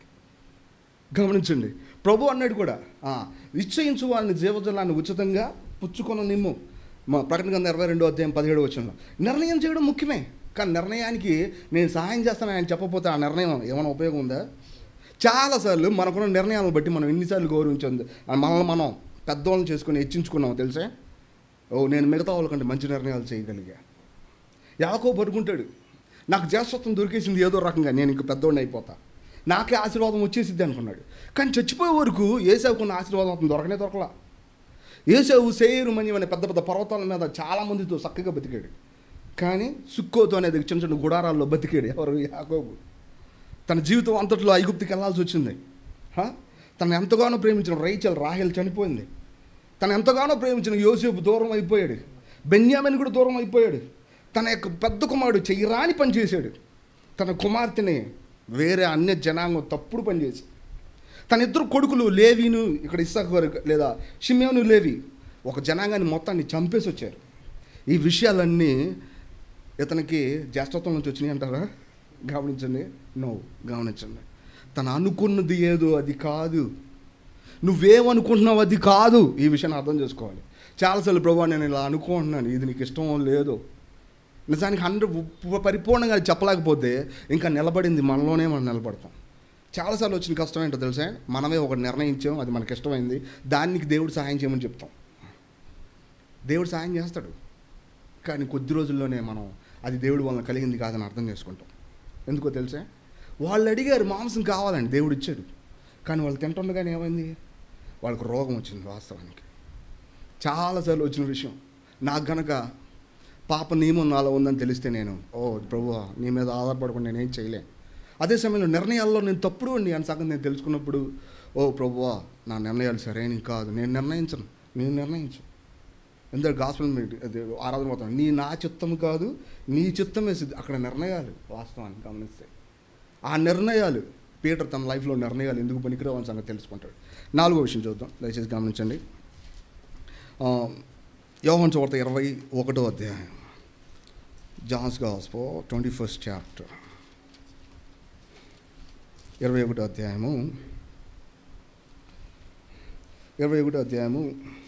గమనించండి ప్రభు అన్నాడు కూడా ఆ, నిశ్చయించు వాళ్ళని జీవజలాన్ని ఉచితంగా పుచ్చుకొన నిమ్ము మా ప్రకటన కింద ఇరవై రెండో అధ్యాయం పదిహేడు వచ్చిన నిర్ణయం చేయడం ముఖ్యమే కానీ నిర్ణయానికి నేను సహాయం చేస్తానని ఆయన చెప్పకపోతే ఆ నిర్ణయం ఏమైనా ఉపయోగం ఉందా చాలాసార్లు మనకున్న నిర్ణయాలను బట్టి మనం ఎన్నిసార్లు గౌరవించింది మనల్ని మనం పెద్దవాళ్ళని చేసుకొని హెచ్చించుకున్నాం తెలుసా ఓ నేను మిగతా వాళ్ళకంటే మంచి నిర్ణయాలు చేయగలిగా యాకో పట్టుకుంటాడు నాకు జాస్వత్వం దొరికేసింది ఏదో రకంగా నేను ఇంక పెద్దోడిని అయిపోతా నాకే ఆశీర్వాదం వచ్చేసిద్ది అనుకున్నాడు కానీ చచ్చిపోయే వరకు ఏసావుకున్న ఆశీర్వాదం అతను దొరకనే దొరకలా ఏసావు సేరు మని అనే పెద్ద పెద్ద పర్వతాల మీద చాలా మందితో చక్కగా బతికాడు కానీ సుక్కోతో అనేది చిన్న చిన్న గుడారాల్లో బతికాడు ఎవరు యాకోబు తన జీవితం అంతట్లో ఐగుప్తికి వెళ్ళాల్సి వచ్చింది హ? తను ఎంతగానో ప్రేమించిన రైచల్ రాహెల్ చనిపోయింది తను ఎంతగానో ప్రేమించిన యోసేపు దూరం అయిపోయాడు బెన్యామిన్ కూడా దూరం అయిపోయాడు తన యొక్క పెద్ద కుమారుడు చెయ్యరాని పని చేశాడు తన కుమార్తెని వేరే అన్య జనాంగం తప్పుడు పని చేసి తన ఇద్దరు కొడుకులు లేవీను ఇక్కడ ఇస్సాకు వరకు లేదా షిమ్యోను లేవి ఒక జనాంగాన్ని మొత్తాన్ని చంపేసి వచ్చారు ఈ విషయాలన్నీ ఇతనికి జ్యేష్ఠత్వం నుంచి వచ్చినాయి అంటారా గమనించండి నో గమనించండి తను అనుకున్నది ఏదో అది కాదు నువ్వేమనుకుంటున్నావు అది కాదు ఈ విషయాన్ని అర్థం చేసుకోవాలి చాలాసార్లు ప్రభు నేను ఇలా అనుకుంటున్నాను ఇది నీకు ఇష్టం లేదు నిజానికి హండ్రెడ్ పరిపూర్ణంగా చెప్పలేకపోతే ఇంకా నిలబడింది మనలోనే మనం నిలబడతాం చాలాసార్లు వచ్చిన కష్టం ఏంటో తెలుసా మనమే ఒకటి నిర్ణయించాం అది మనకి ఇష్టమైంది దానికి దేవుడు సహాయం చేయమని చెప్తాం దేవుడు సహాయం చేస్తాడు కానీ కొద్ది రోజుల్లోనే మనం అది దేవుడి వలన కలిగింది కాదని అర్థం చేసుకుంటాం ఎందుకో తెలుసా వాళ్ళు అడిగారు మాంసం కావాలండి దేవుడు ఇచ్చాడు కానీ వాళ్ళు తింటుండగానే ఏమైంది వాళ్ళకి రోగం వచ్చింది వాస్తవానికి చాలాసార్లు వచ్చిన విషయం నాకు గనక పాప నియమం నాలో ఉందని తెలిస్తే నేను ఓ ప్రభు నీ మీద ఆధారపడకుండా నేనేం చేయలే అదే సమయంలో నిర్ణయాల్లో నేను తప్పుడు అండి అని సగం నేను తెలుసుకున్నప్పుడు ఓ ప్రభువా నా నిర్ణయాలు సరైనవి కాదు నేను నిర్ణయించను నేను నిర్ణయించు ఎందుకంటే గాస్పల్ మీటింగ్ అది ఆరాధన పోతాను నీ నా చిత్తం కాదు నీ చిత్తం వేసింది అక్కడ నిర్ణయాలు వాస్తవాన్ని గమనిస్తే ఆ నిర్ణయాలు పీటర్ తన లైఫ్లో నిర్ణయాలు ఎందుకు పనికిరావు అని సంగతి తెలుసుకుంటాడు నాలుగో విషయం చూద్దాం దయచేసి గమనించండి ఆ, యోహన్ చోట ఇరవై ఒకటో అధ్యాయం John's gospel twenty first chapter ఇరవై ఒకటో అధ్యాయము ఇరవై ఒకటో అధ్యాయము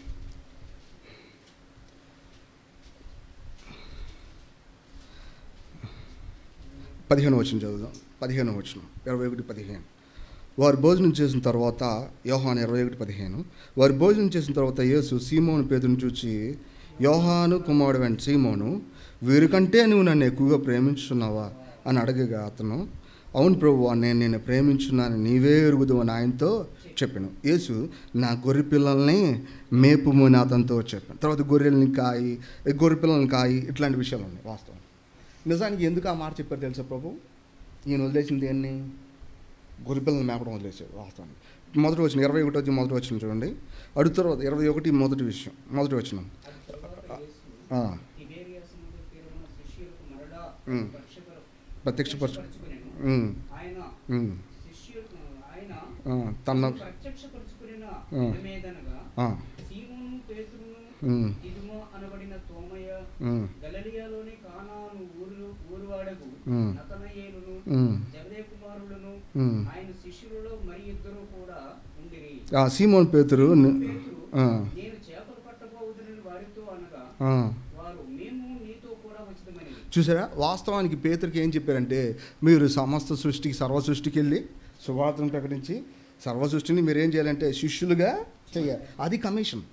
పదిహేను వచ్చిన చదువుదాం పదిహేను వచ్చిన ఇరవై ఒకటి పదిహేను వారు భోజనం చేసిన తర్వాత యోహాను ఇరవై ఒకటి పదిహేను వారు భోజనం చేసిన తర్వాత యేసు సీమోను పేదను చూచి యోహాను కుమారుడు వెంట సీమోను వీరికంటే నువ్వు నన్ను ఎక్కువగా ప్రేమించున్నావా అని అడగగా అతను అవును ప్రభు నేను నేను ప్రేమించున్నాను నీవే ఎరుగుదు అని ఆయనతో చెప్పాను యేసు నా గొర్రె పిల్లల్ని మేపుమని అతనితో చెప్పాను తర్వాత గొర్రెల్ని కాయి గొర్రె పిల్లల్ని కాయి ఇట్లాంటి విషయాలు ఉన్నాయి వాస్తవం నిజానికి ఎందుకు ఆ మాట చెప్పారు తెలుసా ప్రభు ఈయన వదిలేసింది దేన్ని గొర్రెపిల్లలను మేపడం వదిలేసాడు వాస్తవానికి మొదటి వచ్చిన ఇరవై ఒకటి వచ్చి మొదటి వచ్చిన చూడండి అడుగు తర్వాత ఇరవై ఒకటి మొదటి విషయం మొదటి వచ్చిన ఆ, తిబేరియస్ నుండి పేరున్న శిష్యులకు మరలా ఉమ్. ప్రత్యక్షపర- ప్రత్యక్షపరచు ప్రత్యక్షపరచుకొనెను. ఉమ్, ఆయన ఉమ్, శిష్యులకు ఆయన ఆ, తన ప్రత్యక్షపరచుకున్న ఆ. విధమేదనగా ఆ, సీమోను పేతురును ఉమ్, ఇదుమ అనబడిన తోమయ్య ఉమ్, గలలియాలోని కానాను ఊరు ఊరువాడకు ఉమ్. నతనయేలును ఉమ్, జగదే కుమారులను ఉమ్. ఆయన శిష్యులలో మరి ఇద్దరు కూడా ఉండిరి ఆ సీమోన్ పేతురు ని- పేతురు ఆ, నేను చేపలు పట్టబోదునని వారితో అనగా ఆ. వారు మేము నీతో కూడా వచ్చిదమని చూసారా వాస్తవానికి పేతురికి ఏం చెప్పారంటే మీరు సమస్త సృష్టికి సర్వ సృష్టికి వెళ్ళి శుభార్తను ప్రకటించి సర్వ సృష్టిని మీరు ఏం చేయాలంటే శిష్యులుగా చేయాలి అది కమిషన్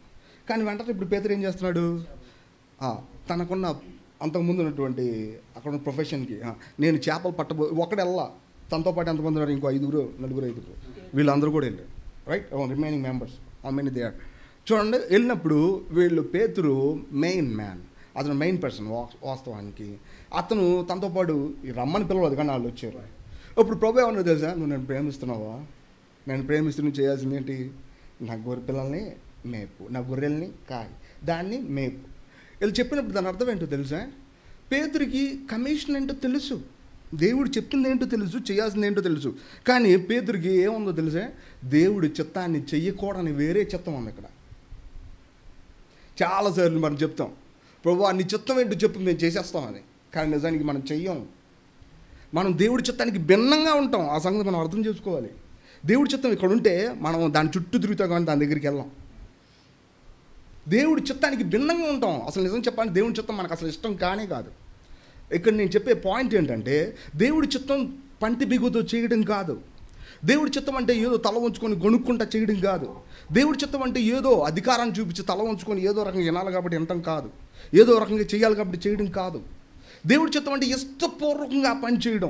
కానీ వెంటనే ఇప్పుడు పేతురు ఏం చేస్తున్నాడు ఆ, తనకున్న అంతకుముందు ఉన్నటువంటి అక్కడ ఉన్న ప్రొఫెషన్కి ఆ, నేను చేపలు పట్టబో ఒకడెల్లా తనతో పాటు ఎంతమంది ఉన్నారు ఇంకో ఐదుగురు నలుగురు ఐదుగురు వీళ్ళందరూ కూడా వెళ్ళారు రైట్ రిమైనింగ్ మెంబర్స్ ఆ మెనీ దే ఆర్ చూడండి వెళ్ళినప్పుడు వీళ్ళు పేతురు మెయిన్ మ్యాన్ అతను మెయిన్ పర్సన్ వాస్తవానికి అతను తనతో పాటు ఈ రమ్మని పిలవదు కానీ వాళ్ళు వచ్చారు ఇప్పుడు ప్రభు ఏమన్నా తెలుసా నువ్వు నన్ను ప్రేమిస్తున్నావా నేను ప్రేమిస్తూ నువ్వు చేయాల్సింది ఏంటి నా గొర్రె పిల్లల్ని మేపు నా గొర్రెల్ని కాయి దాన్ని మేపు వీళ్ళు చెప్పినప్పుడు దాని అర్థం ఏంటో తెలుసా పేతురికి కమిషన్ ఏంటో తెలుసు దేవుడు చెప్పింది ఏంటో తెలుసు చేయాల్సింది ఏంటో తెలుసు కానీ పేతురికి ఏముందో తెలుసా దేవుడి చిత్తాన్ని చెయ్యకూడని వేరే చిత్తం ఉంది ఇక్కడ చాలాసార్లు మనం చెప్తాం ప్రభు నీ చిత్తం ఏంటో చెప్పు మేము చేసేస్తామని కానీ నిజానికి మనం చెయ్యం మనం దేవుడి చిత్తానికి భిన్నంగా ఉంటాం ఆ సంగతి మనం అర్థం చేసుకోవాలి దేవుడి చిత్తం ఇక్కడ ఉంటే మనం దాని చుట్టూ తిరుగుతాం కానీ దాని దగ్గరికి వెళ్ళాం దేవుడి చిత్తానికి భిన్నంగా ఉంటాం అసలు నిజం చెప్పాలంటే దేవుడి చిత్తం మనకు అసలు ఇష్టం కానే కాదు ఇక్కడ నేను చెప్పే పాయింట్ ఏంటంటే దేవుడి చిత్తం పంటి బిగుతో చేయడం కాదు దేవుడి చిత్తం అంటే ఏదో తల ఉంచుకొని గొనుక్కుంటా చేయడం కాదు దేవుడి చిత్తం అంటే ఏదో అధికారాన్ని చూపించి తల ఉంచుకొని ఏదో రకంగా వినాలి కాబట్టి వినటం కాదు ఏదో రకంగా చేయాలి కాబట్టి చేయడం కాదు దేవుడి చిత్తం అంటే ఇష్టపూర్వకంగా ఆ పని చేయడం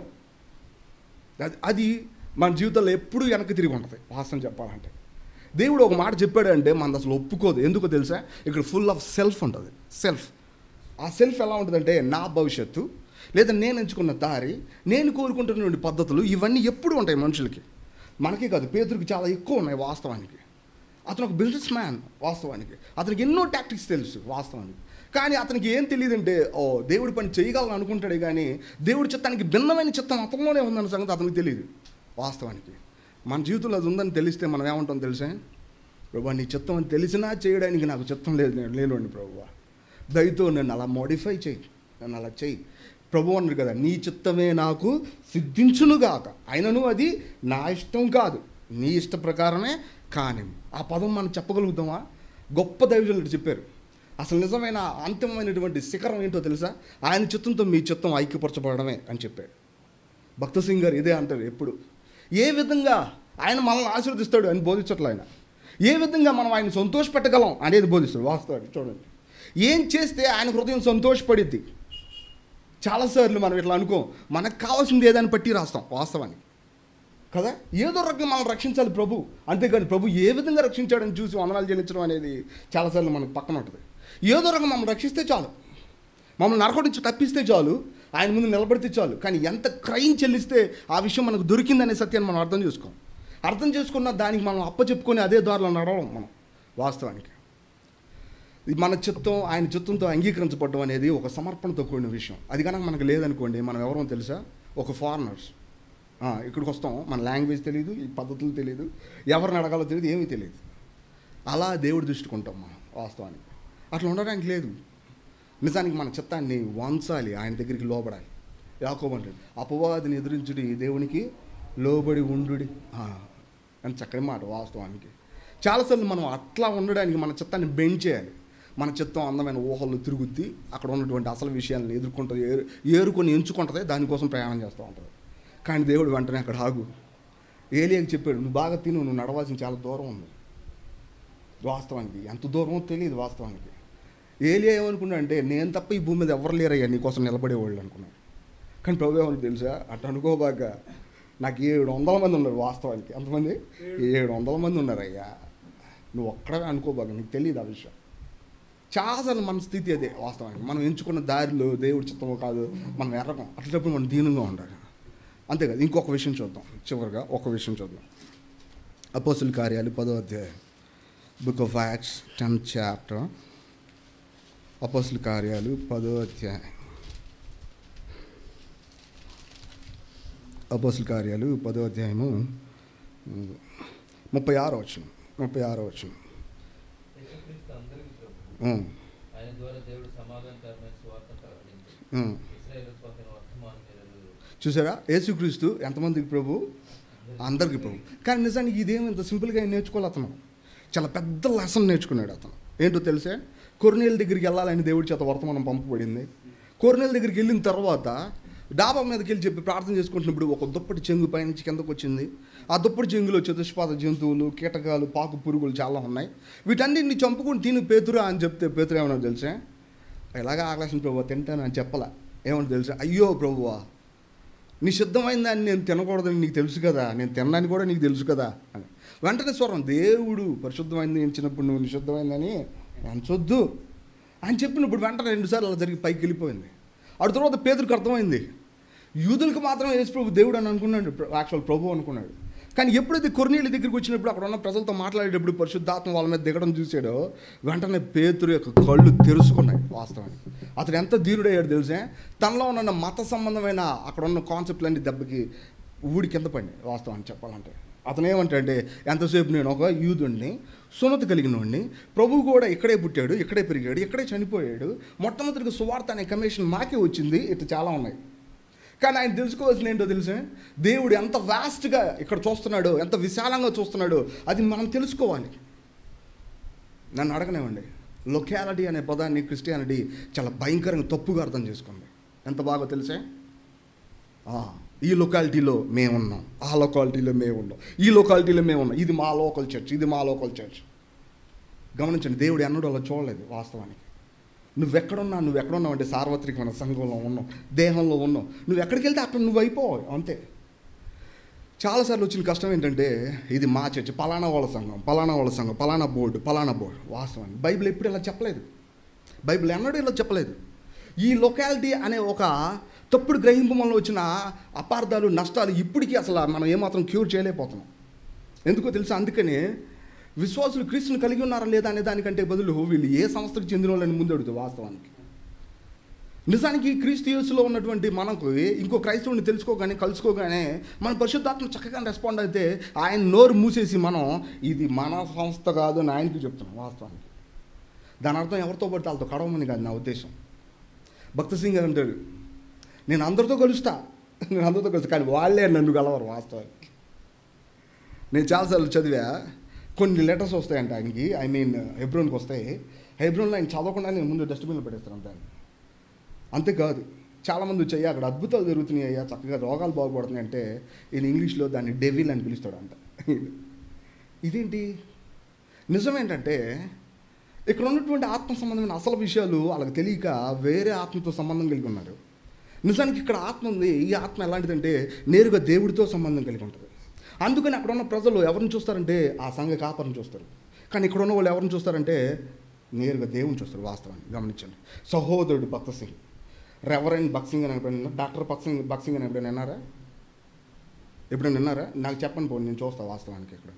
అది అది మన జీవితంలో ఎప్పుడూ వెనక్కి తిరిగి ఉంటుంది వాస్తవం చెప్పాలంటే దేవుడు ఒక మాట చెప్పాడంటే మనది అసలు ఒప్పుకోదు ఎందుకో తెలుసా ఇక్కడ ఫుల్ ఆఫ్ సెల్ఫ్ ఉంటుంది సెల్ఫ్ ఆ సెల్ఫ్ ఎలా ఉంటుందంటే నా భవిష్యత్తు లేదా నేను ఎంచుకున్న దారి నేను కోరుకుంటున్న పద్ధతులు ఇవన్నీ ఎప్పుడు ఉంటాయి మనుషులకి మనకి కాదు పేదరికి చాలా ఎక్కువ ఉన్నాయి వాస్తవానికి అతను ఒక బిజినెస్ మ్యాన్ వాస్తవానికి అతనికి ఎన్నో టాక్టిక్స్ తెలుసు వాస్తవానికి కానీ అతనికి ఏం తెలియదంటే ఓ దేవుడి పని చేయగలను అనుకుంటాడే కానీ దేవుడి చిత్తానికి భిన్నమైన చిత్తం అతనిలోనే ఉందన్న సంగతి అతనికి తెలియదు వాస్తవానికి మన జీవితంలో అది ఉందని తెలిస్తే మనం ఏమంటాం తెలుసా ప్రభు నీ చిత్తం అని తెలిసినా చేయడానికి నాకు చిత్తం లేదు నేను లేనుండి ప్రభు దయతో నన్ను అలా మోడిఫై చేయి నన్ను అలా చేయి ప్రభు అన్నారు కదా నీ చిత్తమే నాకు సిద్ధించునుగాక అయినను అది నా ఇష్టం కాదు నీ ఇష్ట ప్రకారమే కానీ ఆ పదం మనం చెప్పగలుగుతామా గొప్ప దైవజనులు చెప్పారు అసలు నిజమైన అంతిమమైనటువంటి శిఖరం ఏంటో తెలుసా ఆయన చిత్తంతో మీ చిత్తం ఐక్యపరచబడమే అని చెప్పాడు భక్త సింగ్ గారు ఇదే అంటారు ఎప్పుడు ఏ విధంగా ఆయన మనల్ని ఆశీర్వదిస్తాడు అని బోధించట్లే ఆయన ఏ విధంగా మనం ఆయన సంతోషపెట్టగలం అనేది బోధిస్తాడు వాస్తవానికి చూడండి ఏం చేస్తే ఆయన హృదయం సంతోషపడిద్ది చాలాసార్లు మనం ఇట్లా అనుకో మనకు కావాల్సింది ఏదని పట్టి రాస్తాం వాస్తవానికి కదా ఏదో రకంగా మనం రక్షించాలి ప్రభు అంతేగాని ప్రభు ఏ విధంగా రక్షించాడని చూసి వందనాలు చెల్లించడం అనేది చాలాసార్లు మనకు పక్కన ఉంటుంది ఏదో రకంగా మనం రక్షిస్తే చాలు మమ్మల్ని నరకం నుంచి తప్పిస్తే చాలు ఆయన ముందు నిలబడితే చాలు కానీ ఎంత క్రైమ్ చెల్లిస్తే ఆ విషయం మనకు దొరికిందనే సత్యాన్ని మనం అర్థం చేసుకోం అర్థం చేసుకున్న దానికి మనం అప్పచెప్పుకొని అదే దారిలో నడవడం మనం వాస్తవానికి ఇది మన చిత్తం ఆయన చిత్తంతో అంగీకరించబడడం అనేది ఒక సమర్పణతో కూడిన విషయం అది కనుక మనకు లేదనుకోండి మనం ఎవరో తెలుసా ఒక ఫారినర్స్ ఇక్కడికి వస్తాం మన లాంగ్వేజ్ తెలియదు ఈ పద్ధతులు తెలియదు ఎవరిని అడగాలో తెలియదు ఏమీ తెలియదు అలా దేవుడి దృష్టికుంటాం మనం వాస్తవానికి అట్లా ఉండడానికి లేదు నిజానికి మన చిత్తాన్ని వంచాలి ఆయన దగ్గరికి లోబడాలి యాకోబంటాడు అపవాదిని ఎదురించుడి దేవునికి లోబడి ఉండుడి ఆ, అని చక్కని మాట వాస్తవానికి చాలాసార్లు మనం అట్లా ఉండడానికి మన చిత్తాన్ని బెండ్ చేయాలి మన చిత్తం అందమైన ఊహల్లో తిరుగుద్ది అక్కడ ఉన్నటువంటి అసలు విషయాలను ఎదుర్కొంటుంది ఏరు ఏరుకొని ఎంచుకుంటుంది దానికోసం ప్రయాణం చేస్తూ ఉంటుంది కానీ దేవుడు వెంటనే అక్కడ ఆగు ఏలియాకి చెప్పాడు నువ్వు బాగా తిను నువ్వు నడవాల్సిన చాలా దూరం ఉంది వాస్తవానికి ఎంత దూరమో తెలియదు వాస్తవానికి ఏలియా ఏమనుకున్నా అంటే నేను తప్ప ఈ భూమి మీద ఎవరు లేరయ్యా నీకోసం నిలబడేవాళ్ళు అనుకున్నాను కానీ ప్రభు ఏమని తెలుసా అట్ట అనుకోబాక నాకు ఏడు వందల మంది ఉన్నారు వాస్తవానికి ఎంతమంది ఏడు వందల మంది ఉన్నారయ్యా నువ్వు ఒక్కడే అనుకోబాక నీకు తెలియదు ఆ విషయం చాలాసార్లు మన స్థితి అదే వాస్తవానికి మనం ఎంచుకున్న దారిలో దేవుడి చిత్తమో కాదు మనం ఎర్రకం అట్లప్పుడు మనం దీనంగా ఉండాలి అంతేకాదు ఇంకొక విషయం చూద్దాం చివరిగా ఒక విషయం చూద్దాం అపోసుల కార్యాలు పదో అధ్యాయం book of Acts tenth chapter అపోసుల కార్యాలు పదో అధ్యాయం అపోసుల కార్యాలు పదో అధ్యాయము ఉమ్, ముప్పై ఆరో వచ్చిన ముప్పై ఆరో వచ్చిన యేసుక్రీస్తు అందరికీ ప్రభు ఉమ్, ఆయన ద్వారా దేవుడు సమాధానకరమైన స్వార్థ ప్రకటించాడు ఉమ్. ఇస్రాయేల్ పంపిన వర్తమానం మీద చూసారా యేసుక్రీస్తు ఎంతమందికి ప్రభు అందరికీ ప్రభు కానీ నిజానికి ఇదేం ఇంత సింపుల్గా ఏం నేర్చుకోవాలి అతను చాలా పెద్ద లెసన్ నేర్చుకున్నాడు అతను ఏంటో తెలుసా కొర్నేల దగ్గరికి వెళ్ళాలని దేవుడి చేత వర్తమానం పంపబడింది కొర్నేల దగ్గరికి వెళ్ళిన తర్వాత డాబా మీదకి వెళ్ళి చెప్పి ప్రార్థన చేసుకుంటున్నప్పుడు ఒక దుప్పటి చెంగు పైనుంచి కిందకు వచ్చింది ఆ దుప్పటి చెంగులో చతుష్పాద జంతువులు కీటకాలు పాకు పురుగులు చాలా ఉన్నాయి వీటన్నిటిని చంపుకొని తిని పేతురా అని చెప్తే పేతురు ఏమన్నా తెలుసా ఎలాగ ఆకలేసిన ప్రభు తింటాను అని చెప్పలా ఏమన్నా తెలుసా అయ్యో ప్రభువా నిషిద్ధమైన దాన్ని నేను తినకూడదని నీకు తెలుసు కదా నేను తినడానికి కూడా నీకు తెలుసు కదా అని వెంటనే స్వరం దేవుడు పరిశుద్ధమైంది ఎంచినప్పుడు నువ్వు నిషిద్ధమైందని ఎంచొద్దు అని చెప్పినప్పుడు వెంటనే రెండుసార్లు అలా జరిగి పైకి వెళ్ళిపోయింది ఆ తర్వాత పేదరికి అర్థమైంది యూదులకు మాత్రం యేసు ప్రభు దేవుడు అని అనుకున్నాడు యాక్చువల్ ప్రభు అనుకున్నాడు కానీ ఎప్పుడైతే కొర్నీళ్ళ దగ్గరికి వచ్చినప్పుడు అక్కడ ఉన్న ప్రజలతో మాట్లాడేటప్పుడు పరిశుద్ధాత్మ వాళ్ళ మీద దిగడం చూసాడో వెంటనే పేతురు యొక్క కళ్ళు తెరుచుకున్నాయి వాస్తవానికి అతను ఎంత ధీరుడయ్యాడు తెలిసే తనలో ఉన్న మత సంబంధమైన అక్కడ ఉన్న కాన్సెప్ట్లన్నీ దెబ్బకి ఊడి కింద పడినాయి వాస్తవాన్ని చెప్పాలంటే అతను ఏమంటాడంటే ఎంతసేపు నేను ఒక యూదుడిని సున్నతి కలిగిన వాడిని ప్రభువు కూడా ఇక్కడే పుట్టాడు ఇక్కడే పెరిగాడు ఇక్కడే చనిపోయాడు మొట్టమొదటిగా సువార్త అనే కమిషన్ మాకే వచ్చింది ఇట్లా చాలా ఉన్నాయి కానీ ఆయన తెలుసుకోవాల్సిన ఏంటో తెలుసా దేవుడు ఎంత వాస్ట్గా ఇక్కడ చూస్తున్నాడో ఎంత విశాలంగా చూస్తున్నాడో అది మనం తెలుసుకోవాలి నన్ను అడగనివ్వండి లొకాలిటీ అనే పదాన్ని క్రిస్టియానిటీ చాలా భయంకరంగా తప్పుగా అర్థం చేసుకుంది ఎంత బాగా తెలుసా ఆ, ఈ లొకాలిటీలో మేము ఉన్నాం ఆ లొకాలిటీలో మేము ఉన్నాం ఈ లొకాలిటీలో మేము ఉన్నాం ఇది మా లోకల్ చర్చ్ ఇది మా లోకల్ చర్చ్ గమనించండి దేవుడు ఎన్నడూ అలా చూడలేదు వాస్తవానికి నువ్వెక్కడున్నా నువ్వు ఎక్కడున్నావు అంటే సార్వత్రికమైన సంఘంలో ఉన్నావు దేహంలో ఉన్నావు నువ్వు ఎక్కడికి వెళ్తే అక్కడ నువ్వు అయిపోవాలి అంతే చాలాసార్లు వచ్చిన కష్టం ఏంటంటే ఇది మా చర్చ్ పలానా వాళ్ళ సంఘం పలానా వాళ్ళ సంఘం పలానా బోర్డు పలానా బోర్డు వాస్తవాన్ని బైబిల్ ఎప్పుడు ఇలా చెప్పలేదు బైబిల్ ఎన్నడూ ఇలా చెప్పలేదు ఈ లొకాలిటీ అనే ఒక తప్పుడు గ్రహింపు వల్ల వచ్చిన అపార్థాలు నష్టాలు ఇప్పటికీ అసలు మనం ఏమాత్రం క్యూర్ చేయలేకపోతున్నాం ఎందుకో తెలుసా అందుకనే విశ్వాసులు క్రీస్తుని కలిగి ఉన్నారా లేదా అనే దానికంటే బదులు వీళ్ళు ఏ సంస్థకు చెందిన వాళ్ళని ముందు అడుగుతారు వాస్తవానికి నిజానికి క్రీస్తు యేసులో ఉన్నటువంటి మనకు ఇంకో క్రైస్తవుని తెలుసుకోగానే కలుసుకోగానే మన పరిశుద్ధాత్మ చక్కగా రెస్పాండ్ అయితే ఆయన నోరు మూసేసి మనం ఇది మన సంస్థ కాదు అని ఆయనకి చెప్తున్నాం వాస్తవానికి దాని అర్థం ఎవరితో పడితే వాళ్ళతో కడవమని కాదు నా ఉద్దేశం భక్త సింగ్ గారు అంటాడు నేను అందరితో కలుస్తా నేను అందరితో కలుస్తా కానీ వాళ్ళే నన్ను కలవరు వాస్తవానికి నేను చాలాసార్లు చదివా కొన్ని లెటర్స్ వస్తాయంట ఆయనకి ఐ మీన్ హెబ్రోన్కి వస్తాయి హెబ్రోన్లో ఆయన చదవకుండా నేను ముందు డస్ట్బిన్లో పెట్టేస్తాను దాన్ని అంతేకాదు చాలామంది వచ్చాయి అక్కడ అద్భుతాలు జరుగుతున్నాయి అయ్యా చక్కగా రోగాలు బాగుపడుతున్నాయి అంటే ఈయన ఇంగ్లీష్లో దాన్ని డెవిల్ అని పిలుస్తాడు అంట ఇదేంటి నిజమేంటంటే ఇక్కడ ఉన్నటువంటి ఆత్మ సంబంధమైన అసలు విషయాలు వాళ్ళకి తెలియక వేరే ఆత్మతో సంబంధం కలిగి ఉన్నారు నిజానికి ఇక్కడ ఆత్మ ఉంది ఈ ఆత్మ ఎలాంటిదంటే నేరుగా దేవుడితో సంబంధం కలిగి ఉంటుంది అందుకని అక్కడ ఉన్న ప్రజలు ఎవరిని చూస్తారంటే ఆ సంఘ కాపరిని చూస్తారు కానీ ఇక్కడ ఉన్న వాళ్ళు ఎవరిని చూస్తారంటే నేరుగా దేవుని చూస్తారు వాస్తవాన్ని గమనించండి సహోదరుడు భక్త సింగ్ రెవరెండ్ బక్సింగ్ అని ఎప్పుడైనా డాక్టర్ బక్సింగ్ బక్సింగ్ అని ఎప్పుడైనా విన్నారా ఎప్పుడైనా విన్నారా నాకు చెప్పండి పోనీ నేను చూస్తాను వాస్తవానికి ఇక్కడ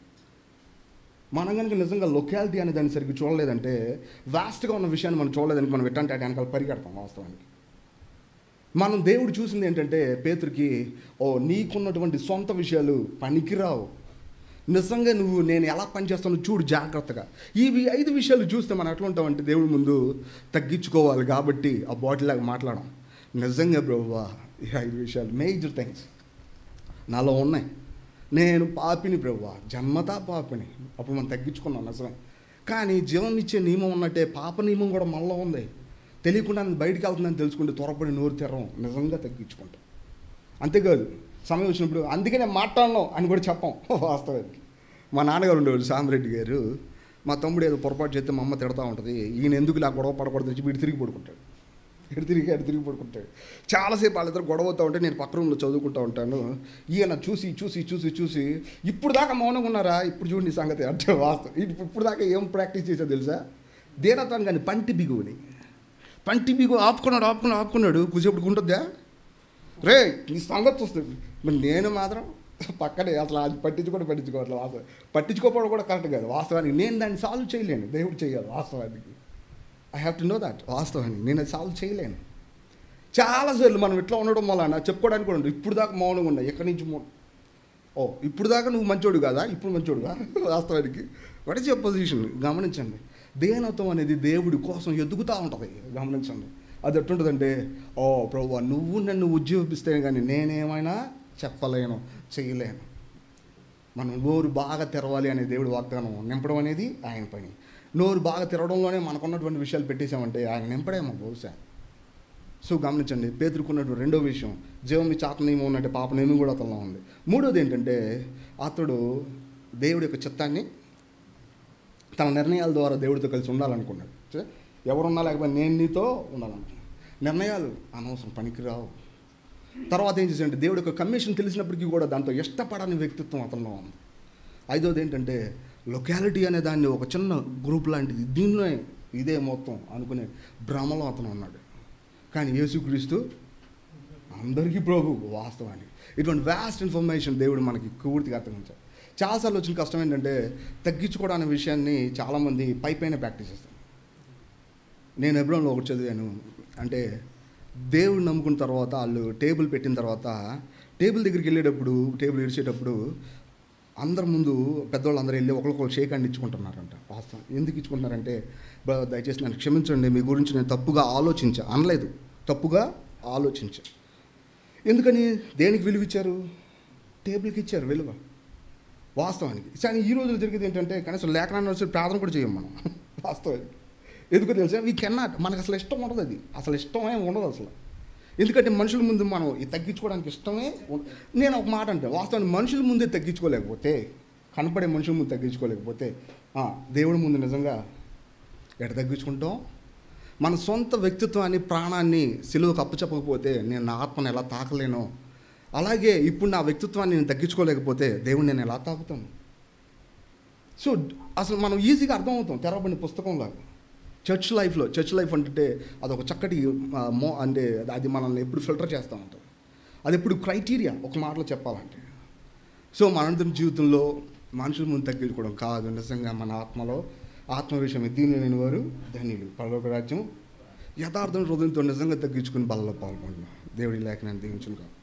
మనం కనుక నిజంగా లొకాలిటీ అనే దాన్ని సరిగ్గా చూడలేదంటే వాస్ట్గా ఉన్న విషయాన్ని మనం చూడలేదని మనం ఎట్టంటే అటు వెనకాల పరిగెడతాం వాస్తవానికి మనం దేవుడు చూసింది ఏంటంటే పేతురికి ఓ నీకున్నటువంటి సొంత విషయాలు పనికిరావు నిజంగా నువ్వు నేను ఎలా పనిచేస్తానో చూడు జాగ్రత్తగా ఇవి ఐదు విషయాలు చూస్తే మనం ఎట్లా ఉంటామంటే దేవుడి ముందు తగ్గించుకోవాలి కాబట్టి ఆ బాటిల్ లాగా మాట్లాడడం నిజంగా బ్రోవా ఈ ఐదు విషయాలు మేజర్ థింగ్స్ నాలో ఉన్నాయి నేను పాపిని ప్రభువా జన్మతా పాపిని అప్పుడు మనం తగ్గించుకున్నాం నిజమే కానీ జీవం ఇచ్చే నియమం ఉన్నట్టే పాప నియమం కూడా మనలో ఉంది తెలియకుండా నేను బయటికి వెళ్తుందని తెలుసుకుంటే త్వరపడి నోరు తెరం నిజంగా తగ్గించుకుంటాం అంతేకాదు సమయం వచ్చినప్పుడు అందుకే నేను మాట్లాడను అని కూడా చెప్పాం వాస్తవానికి మా నాన్నగారు ఉండేవాళ్ళు సామిరెడ్డి గారు మా తమ్ముడు ఏదో పొరపాటు చేస్తే మా అమ్మ తిడతా ఉంటుంది ఈయన ఎందుకు ఇలా గొడవ పడకూడదు చెప్పి ఇటు తిరిగి పడుకుంటాడు ఇటు తిరిగి అటు తిరిగి పడుకుంటాడు చాలాసేపు వాళ్ళిద్దరు గొడవ అవుతూ ఉంటే నేను పక్క రూమ్లో చదువుకుంటూ ఉంటాను ఈయన చూసి చూసి చూసి చూసి ఇప్పుడు దాకా మౌనంగా ఉన్నారా ఇప్పుడు చూడండి ఈ సంగతి అంటే వాస్తవం ఇప్పుడు ఇప్పుడు దాకా ఏం ప్రాక్టీస్ చేసా తెలుసా దేనతాను కానీ పంటి బిగువుని పంటి బిగు ఆపుకున్నాడు ఆపుకున్నాడు ఆపుకున్నాడు కూసేపుడు ఉంటుందా రే ఈ సంగతి వస్తుంది మరి నేను మాత్రం పక్కనే అసలు అది పట్టించుకోవడం పట్టించుకోవట్లేదు వాస్తవం పట్టించుకోకపోవడం కూడా కరెక్ట్ కాదు వాస్తవానికి నేను దాన్ని సాల్వ్ చేయలేను దేవుడు చేయాలి వాస్తవానికి I have to know that వాస్తవానికి నేను అది సాల్వ్ చేయలేను చాలాసార్లు మనం ఇట్లా ఉండడం వలన చెప్పుకోవడానికి కూడా ఉండదు ఇప్పుడు దాకా మౌనంగా ఉన్నా ఎక్కడి నుంచి మౌ ఓ ఇప్పుడు దాకా నువ్వు మంచోడు కాదా ఇప్పుడు మంచోడుగా వాస్తవానికి వాట్ ఇస్ యువర్ పొజిషన్ గమనించండి దేనత్వం అనేది దేవుడి కోసం ఎదుగుతూ ఉంటుంది గమనించండి అది ఎట్టుంటుందంటే ఓ ప్రభు నువ్వు నన్ను ఉద్యోగిస్తే కానీ నేనేమైనా చెప్పలేను చేయలేను మనం నోరు బాగా తెరవాలి అనే దేవుడి వాగ్దానం నింపడం అనేది ఆయన పని నోరు బాగా తెరవడంలోనే మనకున్నటువంటి విషయాలు పెట్టేశామంటే ఆయన నింపడేమో బహుశా సో గమనించండి పేదరుకున్నట్టు రెండో విషయం జీవం మీ చాత నియమం ఉన్నట్టే పాప నియమం కూడా అతనిలో ఉంది మూడోది ఏంటంటే అతడు దేవుడి యొక్క చిత్తాన్ని తన నిర్ణయాల ద్వారా దేవుడితో కలిసి ఉండాలనుకున్నాడు చే- ఎవరున్నా లేకపోతే నేను నీతో ఉండాలనుకున్నాను నిర్ణయాలు అనవసరం పనికిరావు తర్వాత ఏం చేశాడంటే దేవుడి యొక్క కమిషన్ తెలిసినప్పటికీ కూడా దాంతో ఇష్టపడని వ్యక్తిత్వం అతనిలో ఉంది ఐదోది ఏంటంటే లొకాలిటీ అనే దాన్ని ఒక చిన్న గ్రూప్ లాంటిది దీనిలో ఇదే మొత్తం అనుకునే భ్రమలో అతను ఉన్నాడు కానీ యేసుక్రీస్తు అందరికీ ప్రభు వాస్తవానికి ఇటువంటి వ్యాస్ట్ ఇన్ఫర్మేషన్ దేవుడు మనకి పూర్తిగా అర్థం ఉంచాడు చాలాసార్లు వచ్చిన కష్టం ఏంటంటే తగ్గించుకోవడం అనే విషయాన్ని చాలామంది పై పైన ప్రాక్టీస్ చేస్తారు నేను ఎబ్రోన్లో ఒకటి చదివాను అంటే దేవుడు నమ్ముకున్న తర్వాత వాళ్ళు టేబుల్ పెట్టిన తర్వాత టేబుల్ దగ్గరికి వెళ్ళేటప్పుడు టేబుల్ ఇడిచేటప్పుడు అందరి ముందు పెద్దవాళ్ళు అందరూ వెళ్ళి ఒకరికొకరు షేక్ హ్యాండ్ ఇచ్చుకుంటున్నారంట వాస్తవం ఎందుకు ఇచ్చుకుంటున్నారంటే "బ్రదర్, దయచేసి నన్ను క్షమించండి మీ గురించి నేను తప్పుగా ఆలోచించా అనలేదు తప్పుగా ఆలోచించా ఎందుకని దేనికి విలువ ఇచ్చారు టేబుల్కి ఇచ్చారు విలువ వాస్తవానికి కానీ ఈ రోజులు జరిగేది ఏంటంటే కనీసం లేఖనాన్ని వచ్చి ప్రార్థన కూడా చేయం మనం వాస్తవానికి ఎందుకో తెలుసా వీ కెన్నాట్ మనకు అసలు ఇష్టం ఉండదు అది అసలు ఇష్టమే ఉండదు అసలు ఎందుకంటే మనుషుల ముందు మనం ఇది తగ్గించుకోవడానికి ఇష్టమే ఉం- నేను ఒక మాట అంటే వాస్తవానికి మనుషుల ముందే తగ్గించుకోలేకపోతే కనపడే మనుషుల ముందు తగ్గించుకోలేకపోతే ఆ, దేవుడి ముందు నిజంగా ఎట తగ్గించుకుంటాం మన సొంత వ్యక్తిత్వాన్ని ప్రాణాన్ని సిలువకు అప్పచెప్పకపోతే నేను నా ఆత్మను ఎలా తాకలేనో అలాగే ఇప్పుడు నా వ్యక్తిత్వాన్ని నేను తగ్గించుకోలేకపోతే దేవుడిని నేను ఎలా తాకుతాను సో అసలు మనం ఈజీగా అర్థమవుతాం తెరవబడిన పుస్తకంలాగా చర్చ్ లైఫ్లో చర్చ్ లైఫ్ అంటే అదొక చక్కటి ఆ, మో అంటే అది మనల్ని ఎప్పుడు ఫిల్టర్ చేస్తూ ఉంటుంది అది ఎప్పుడు క్రైటీరియా ఒక మాటలో చెప్పాలంటే సో మనందరం జీవితంలో మనుషుల ముందు తగ్గించుకోవడం కాదు నిజంగా మన ఆత్మలో ఆత్మ విషయం దీని లేని వారు ధన్యులు పరలోక రాజ్యం యథార్థం హృదయంతో నిజంగా తగ్గించుకుని బలలో పాల్గొంటున్నాం దేవుడి లేఖనాన్ని దీవించును కాదు